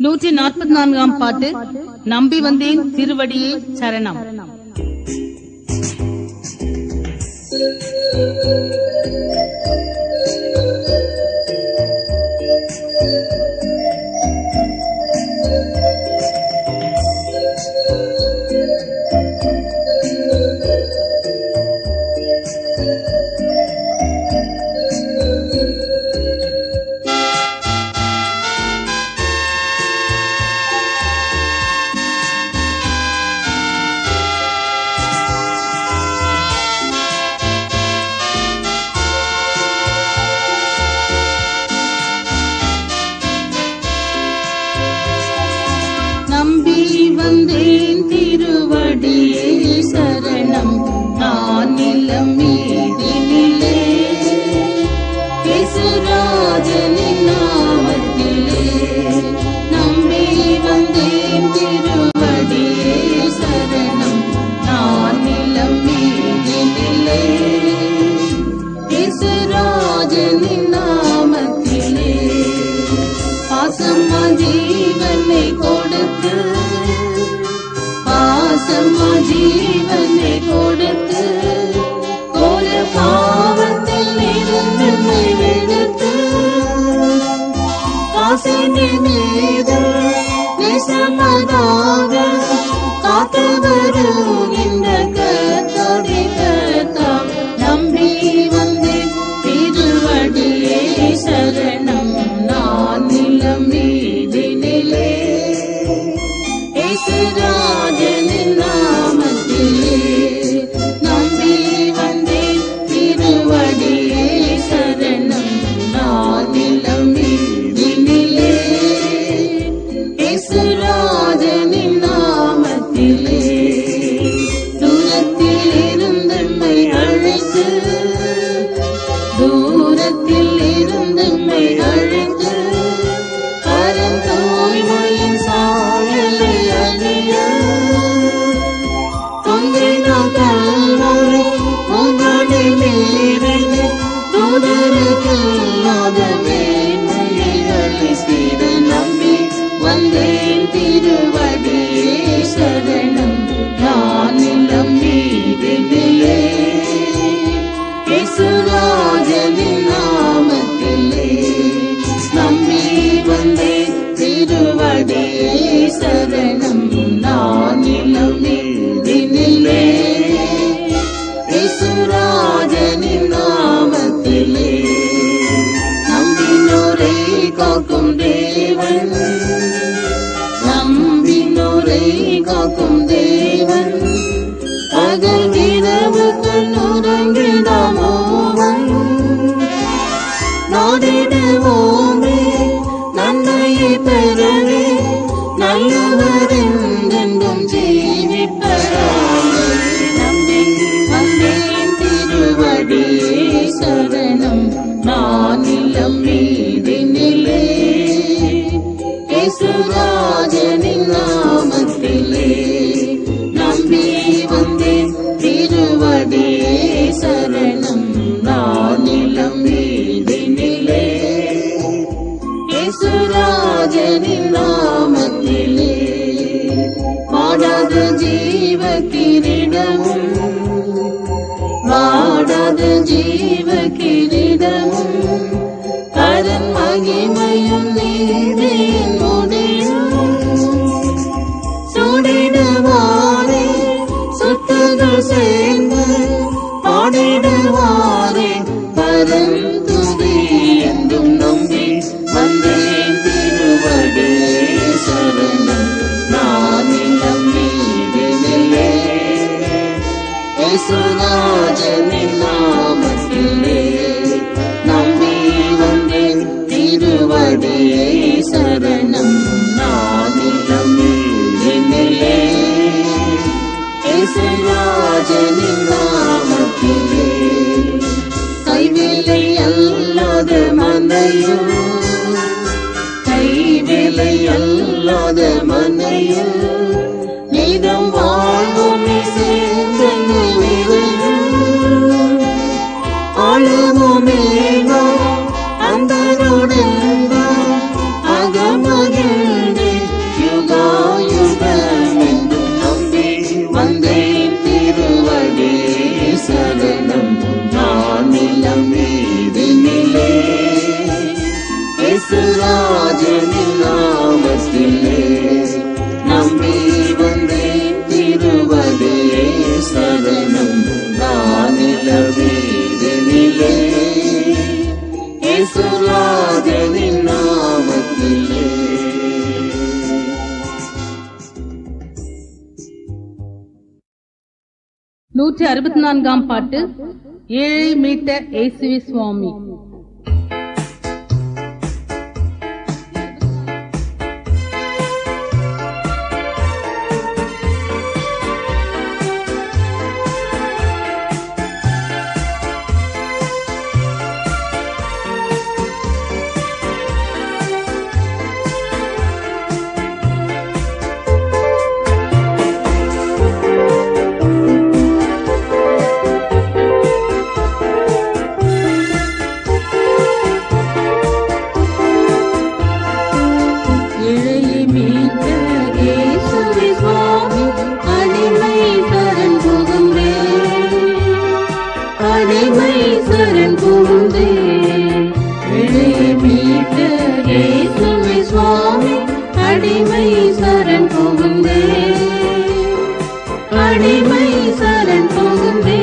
நூற்றி நாற்பத்தி நான்காம் பாட்டு நம்பி வந்தேன் திருவடியே சரணம் நம்பி வந்தேன் திருவடியே சரணம் நான் நிலம் மீதினிலே கேசுராஜனின் நாமத்திலே நம்பி வந்தேன் திருவடியே சரணம் நான் நிலம் மீதினிலே கேசுராஜனின் நாமத்திலே பாசம்மா ஜீவனை கொடுத்து பாசம்மா ஜீவனை கொடுத்து ஒரு பாவத்தில் இருந்து விடுத்து காசினின் மீது நிசமதாக காத்து வருகின்ற கர்த்தரை கர்த்தா நம்பி வந்தேன் திருவடியே சரணம் நான் நிலம் மீதினிலே இயேசுராஜனின் நாமத்திலே நம்பி வந்தேன் திருவடியே சரணம் நான் நிலம் மீதினிலே இயேசுராஜனின் நாமத்திலே தூரத்தில் இருந்தம்மை அழைத்து தூரத்தில் இருந்தம்மை அழைத்து கரம் தூய்மையின் சாயலை அணிய தொங்கின கல்வரை உங்களை மீறின தூதருக்கில்லாத மேன்மையை அளித்திட நம்பி வந்தேன் திருவடியே சரணம் நான் நிலம் மீதினிலே இயேசுராஜனின் நாமத்திலே நம்பி வந்தேன் திருவடியே சரணம் நான் நிலம் மீதினிலே இயேசுராஜனின் நாமத்திலே நம்பினோரை காக்கும் தேவன் நம்பினோரை காக்கும் தேவன் பகல் இரவு கண்ணுறங்கிடாமோவன் நாடிடுவோமே நன்மையை பெறவே நல்லவர் என்றென்றும் ஜீவிப்பராக நம்பி வந்தேன் திருவடியே சரணம் நான் நிலம் மீதினிலே இயேசுராஜனின் நாமத்திலே நம்பி வந்தேன் திருவடியே சரணம் நான் நிலம் மீதினிலே இயேசுராஜனின் நாமத்திலே பாடாத ஜீவ கிரீடமும் வாடாத ஜீவ கிரீடமும் கடன் மகிமையும் நீதியின் முடியும் சுடிடுவாரே சுத்தங்கள் சேர்ந்து பாடிடுவாரே பரந்துதி என்றும் நம்பி வந்தேன் திருவடே சரணம் நான் நிலம் மீதினிலே இயேசுராஜனின் நாமத்திலே நம்பி வந்தேன் திருவடியே சரணம் நானிலம் மீதினிலே இயேசுராஜனின் நாமத்திலே கைவிலை அல்லாத மனையும் கைவிலை அல்லாத மனையும் நீதம் வாழ்வும் சேர்ந்த நினைவு நாமத்திலே நூற்றி அறுபத்தி நான்காம் பாட்டு ஏழை மீட்ட இயேசுவே சுவாமி இழையை மீட்ட இயேசுவே சுவாமி அடிமை சரண் புகுந்தே அடிமை சரண் புகுந்தே இழையை மீட்ட இயேசுவே சுவாமி அடிமை சரண் புகுந்தே அடிமை சரண் புகுந்தே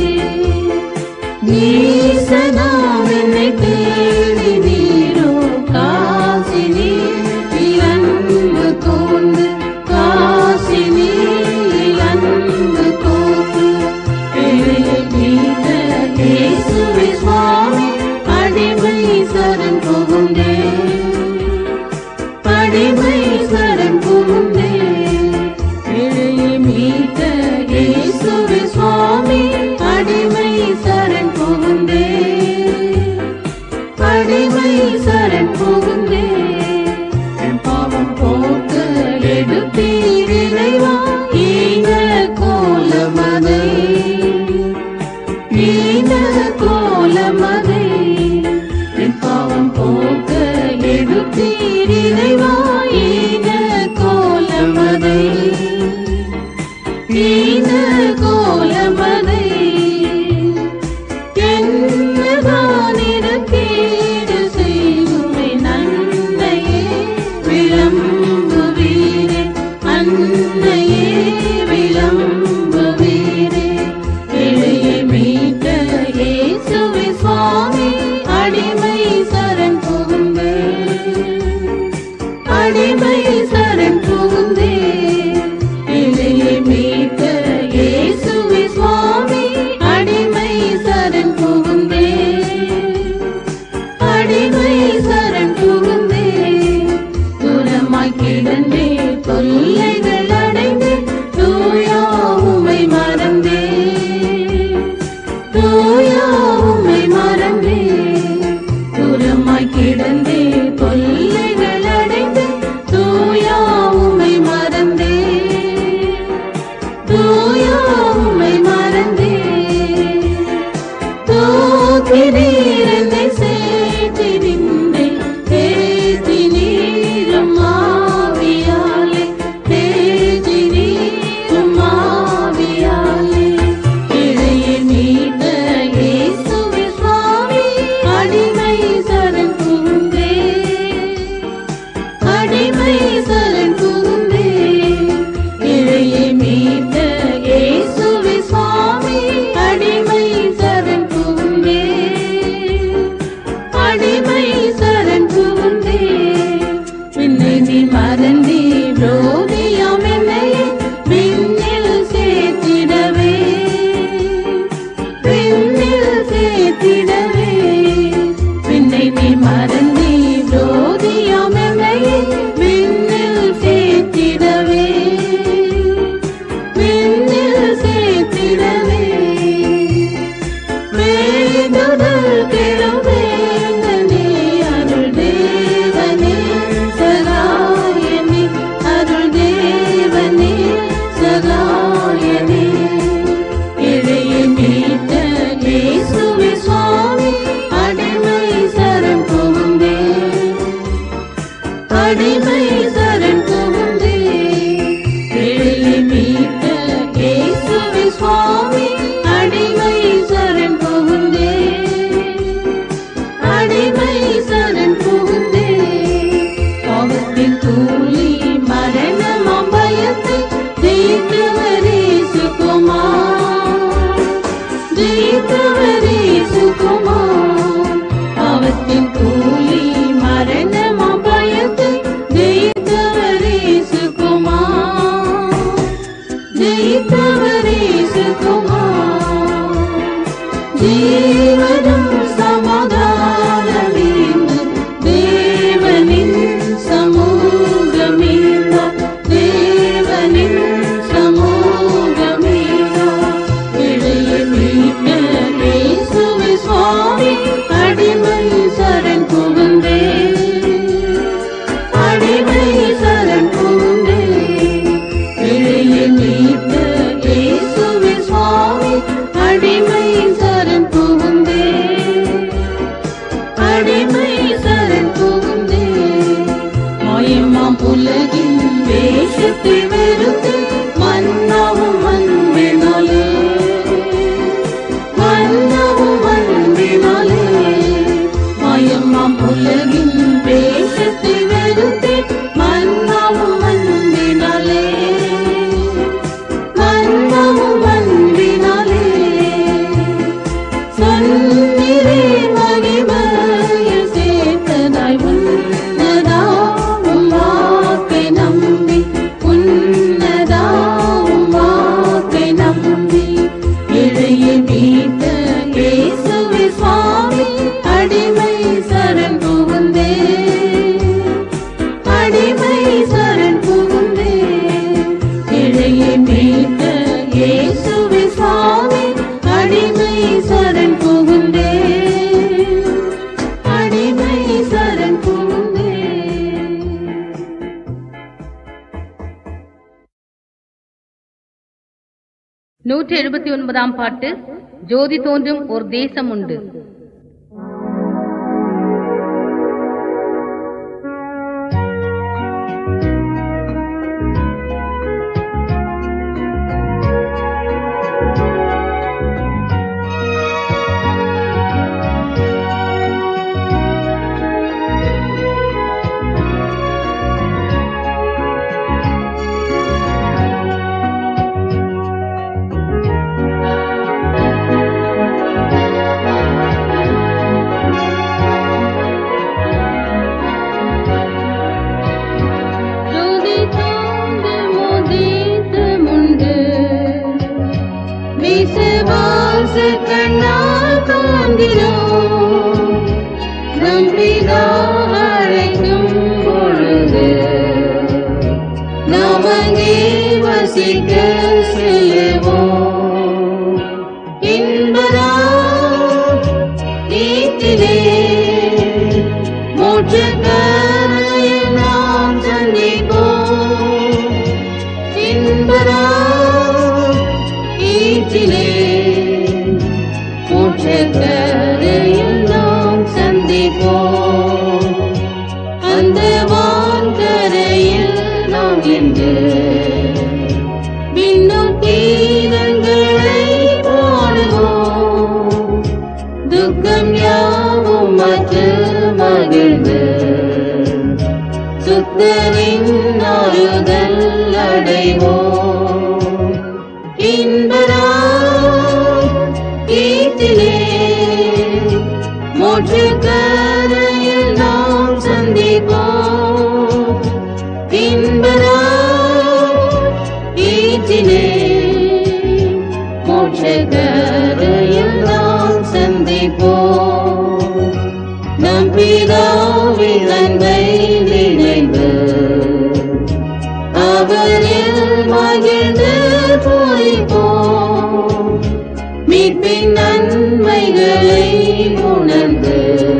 நீசனாம் என்னை தேடி நீரோ காசி நீர் அன்பு தோன்று காசி நீர் அன்பு தோன்று இழையை மீட்ட இயேசுவே சுவாமி அடிமை சரண் புகுந்தே அடிமை சரண் புகுந்தே இழையை மீட்ட இயேசுவே சுவாமி அடிமை சரண் புகுந்தே அடிமை சரண் புகுந்தே என் பாவம் போக்க எடுத்தீர் இறைவா ஈன கோலமதை ஈன கோலமதை என் பாவம் போக்க எடுத்தீர் இறைவா ஈன கோலமதை ஈன கோலமதை என்னதான் இருக்கீடு செய்குமே நன்மையே விளம்புவீரே அன்னையே விளம்புவீரே இளையை மீட்ட இயேசுவே சுவாமி அடிமை சரண் புகுந்தே அடிமை சரண் புகுந்தே இளையை மீட்ட இயேசுவே சுவாமி அடிமை சரண் புகுந்தே அடிமை சரண் புகுந்தே தூரமாய் கிடந்தே தொல்லைகள் அடைந்து தூயா உமை மறந்தே தூயா உமை மறந்தே தூரமாய் கிடந்தே தொல்லைகள் அடைந்து தூயா உமை மறந்தே தூயா உமை மறந்தே தூக்கிறீர் என்னை சேர்த்திருந்தே தேற்றி நீரும் ஆவியாலே தேற்றி நீரும் ஆவியாலே இழையை மீட்ட இயேசுவே சுவாமி அடிமை சரண் புகுந்தே அடிமை சரண் புகுந்தே இழையை மீட்ட இயேசுவே சுவாமி அடிமை சரண் புகுந்தே அடிமை சரண் புகுந்தே என்னை நீ மறந்தே ரோதியாம் என்னை விண்ணில் சேர்த்திடவே விண்ணில் சேர்த்திடவே விண்ணை நீ மறந்தே ரோதியாம் என்னை விண்ணில் சேர்த்திடவே விண்ணில் சேர்த்திடவே வேண்டுதல் கெழுவேங்கனே அருள் தேவனே சகாயனே அருள் தேவனே சகாயனே இழையை மீட்ட இயேசுவே சுவாமி அடிமை சரண் புகுந்தே அடிமை சரண் புகுந்தே இழையை மீட்ட இயேசுவே சுவாமி அடிமை சரண் புகுந்தே அடிமை சரண் புகுந்தே பாவத்தின் தூளி மரணம் அபயத்தை ஜெயித்தவரே சுகுமார் ஜெயித்தவரே சுகுமார் பாவத்தின் தூளி மரணம் அபயத்தை அடிமை சரண் புகுந்தே மாயமாம் உலகின் வேஷத்தை வெறுத்து மன்னாவும் அன்பினாலே மன்னாவும் அன்பினாலே மாயமாம் உலகின் வேஷத்தை வெறுத்து மன்னாவும் அன்பினாலே மன்னாவும் அன்பினாலே சொன்னிரே மகிமையில் சேர்த்ததாய் உன்னதாவும் வாக்கை நம்பி உன்னதாவும் வாக்கை நம்பி இழையை மீட்ட இயேசுவே சுவாமி அடிமை சரண் புகுந்தே அடிமை சரண் புகுந்தே இழையை மீட்ட இயேசுவே சுவாமி அடிமை சரண் புகுந்தே அடிமை சரண் புகுந்தே நூற்றி எழுபத்தி ஒன்பதாம் பாட்டு ஜோதி தோன்றும் ஒரு தேசம் உண்டு ஜோதி தோன்றும் ஒரு தேசமுண்டு விசுவாச கண்ணால் காண்கிறோம் நம்பிதா அழைக்கும் பொழுது நமங்கே வசிக்க செல்லுவோம் என்பதா ஈட்டிலே மோட்சக்கரையில் நாம் சந்திப்போம் என்பதா ஈட்டிலே மோட்சக்கரையில் நாம் சந்திப்போம் அந்த வான்கரையில் நாம் என்று விண்ணோர் கீதங்களை பாடுவோம் துக்கம் யாவும் மற்ற மகிழ்ந்து சுத்தரின் ஆறுதல் அடைவோம் இன்பரா கீர்த்திலே மோட்சக்கரையில் நாம் சந்திப்போம் இன்பரா ஈட்டிலே மோட்சக்கரையில் நாம் சந்திப்போம் நம் பிதாவின் அன்பை நினைந்து அவரில் மகிழ்ந்து பூரிப்போம் மீட்பின் நன்மைகளை உணர்ந்து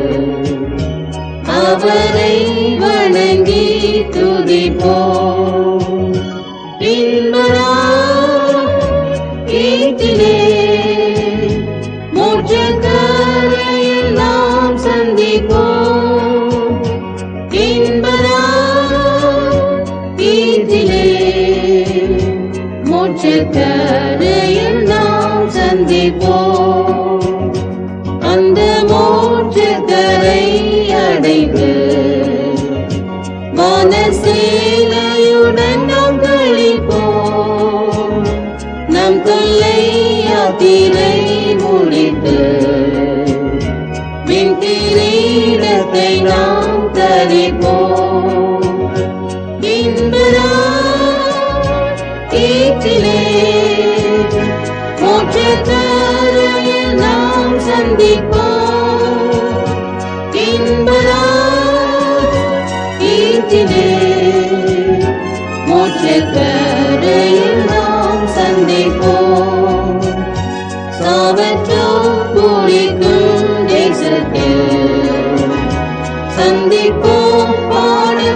அவரை வணங்கி துதிப்போம் இன்பரா ஈட்டிலே மோட்சக்கரையில் நாம் சந்திப்போம் இன்பரா ஈட்டிலே மோட்சக்கரையில் நாம் சந்திப்போம் அந்த மோட்சக்கரை அடைந்து வானசேலையுடன் நாம் கழிப்போம் நம் தொல்லை யாத்திரை முடித்து விண் கிரீடத்தை நாம் தரிப்போம் இன்பரா கீர்த்திலே மோட்சக்கரையில் நாம் சந்திப்போம் இன்பரா கீர்த்திலே மோட்சக்கரையில் நாம் சந்திப்போம் சாவற்றோ பூரிக்கும் தேசத்தில் சந்திப்போம் பாடு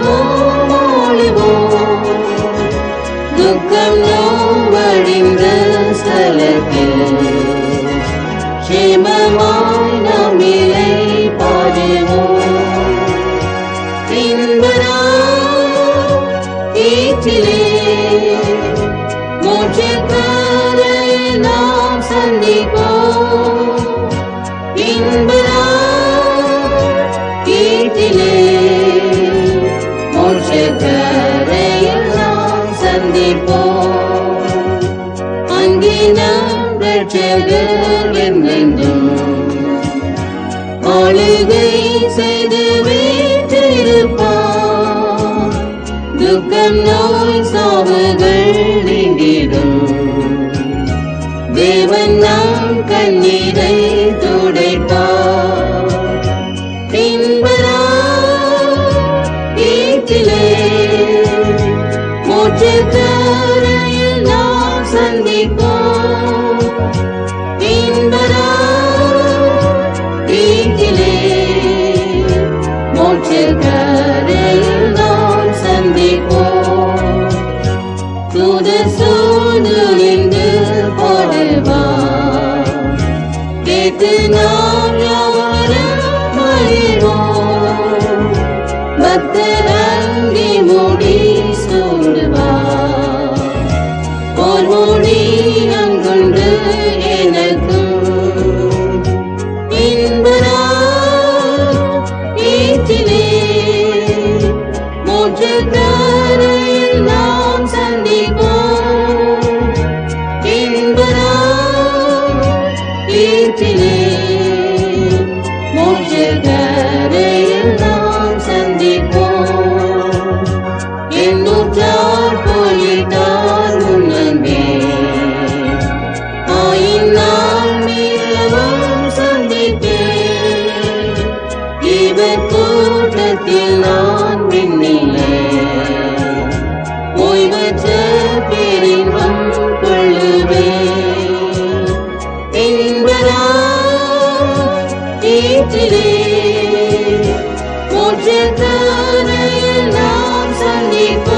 வீட்டிலே மூச்சுக்காரையில் நாம் சந்திப்போம் இன்பரா வீட்டிலே மூச்சுக்காரையில் நாம் சந்திப்போம் அங்கே நாம் ரட்சகர் என்றென்றும் ஆளுகை செய்து வீற்றிருப்பார் துக்கம் நோய் சாவுகள் நீங்கிடும் தேவன் நாம் கண்ணீரை துடைப்பார் பின்பரா வீட்டிலே மூச்சுக்காரையில் நாம் சந்திப்போம் பின்பரா வீட்டிலே மூச்சுக்காரையில் நாம் சந்திப்போம் தூத சூழ்நிலைந்து போடுவார் கேட்டு நாம் யாவரும் மகிழ்வோம் பக்தர் அங்கி மூடி சூடுவார் போர் மூடி அங்குண்டு எனக்கும் இன்பரா வீட்டிலே மூச்சுக்காரையில் நாம் சந்திப்போம் இன்பரா வீட்டிலே மூச்சுக்காரையில் நாம் சந்திப்போம் எண்ணூற்றார் போலிட்டார் முன்னங்கே ஆயினால் மீளவும் சந்திப்பேன் இவர் கூட்டத்தில் நான் விண்ணிலே ஓய்வற்ற பேரின்பம் கொள்ளுவேன் என்பதா வீட்டிலே மூச்சுக்காரையில் நாம் சந்திப்போம்